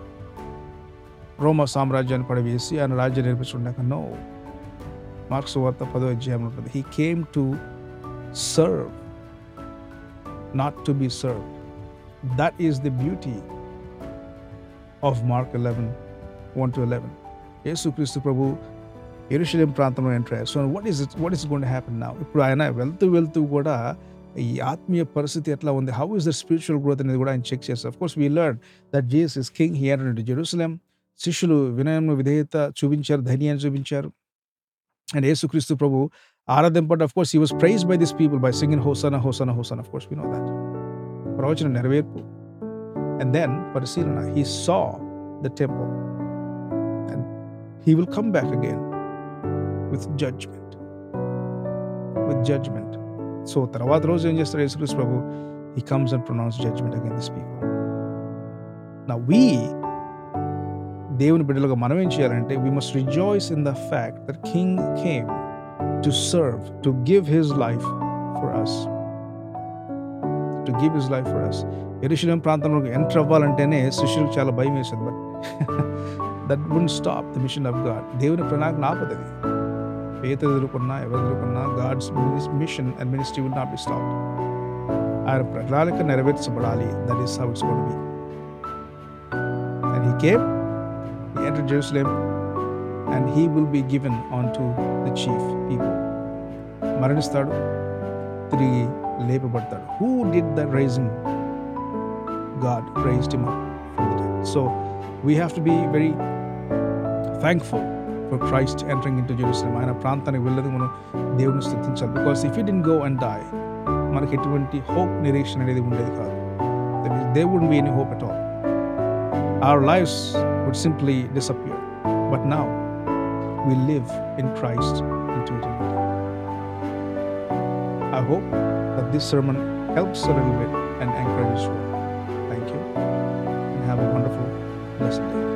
రోమా సామ్రాజ్యాన్ని పడవేసి ఆయన రాజ్యం నిర్మించుండక no marks వార్త పదో అధ్యాయం ఉంటుంది he came to serve not to be serve that is the beauty of Mark eleven one to eleven యేసుక్రీస్తు ప్రభు ఎరుషలేం ప్రాంతంలో ఎంటర్ అయ్యారు so what is what is gonna happen నా ఇప్పుడు ఆయన వెళ్తూ వెళ్తూ కూడా ఈ ఆత్మీయ పరిస్థితి ఎట్లా ఉంది how is the spiritual growth అనేది కూడా ఆయన చెక్ చేస్తారు of course we learn that Jesus is king here in Jerusalem శిష్యులు వినయం విధేయత చూపించారు ధైర్యాన్ని చూపించారు అండ్ యేసుక్రీస్తు ప్రభు ఆరాధింపట్ of course he was praise by this people by singing hosanna hosanna hosanna of course we know that ప్రవచన నెరవేర్పు అండ్ దెన్ పరిశీలన he saw the temple and he will come back again with judgement with judgement so తర్వాత రోజు ఏం చేస్తారు యేసుక్రీస్తు ప్రభు he comes and pronounce judgement again this people నా వీ దేవుని బిడ్డలుగా మనం ఏం చేయాలంటే we must rejoice in the fact that king came to serve to give his life for us to give his life for us ఎరుశలేం ప్రాంతంలో enter అవ్వాలంటేనే శిష్యులకు చాలా భయం వేసేది but that would stop the mission of God దేవుని ప్రణాళిక ఆపదది పేత ఎదుర్కొన్నా ఎవరు ఎదుర్కొన్నా God's mission and ministry would not be stop ఆయన ప్రణాళిక నెరవేర్చబడాలి that is how it's gonna be and he came he entered Jerusalem and he will be given unto the chief people. మరణిస్తాడు తిరిగి లేపబడతాడు who did the raising God raised him up from the dead so we have to be very thankful for Christ entering in to Jerusalem ఆయన ప్రాంతానికి వెళ్ళదు మనం దేవుని స్థుతించాలి because if you didn't go and die మనకి ఎటువంటి hope నిరీక్షణ అనేది ఉండేది కాదు they would be any hope at all our lives would simply disappear. But now we live in Christ into eternity. I hope that this sermon helps a little bit and encourages you. Thank you and have a wonderful, blessed day.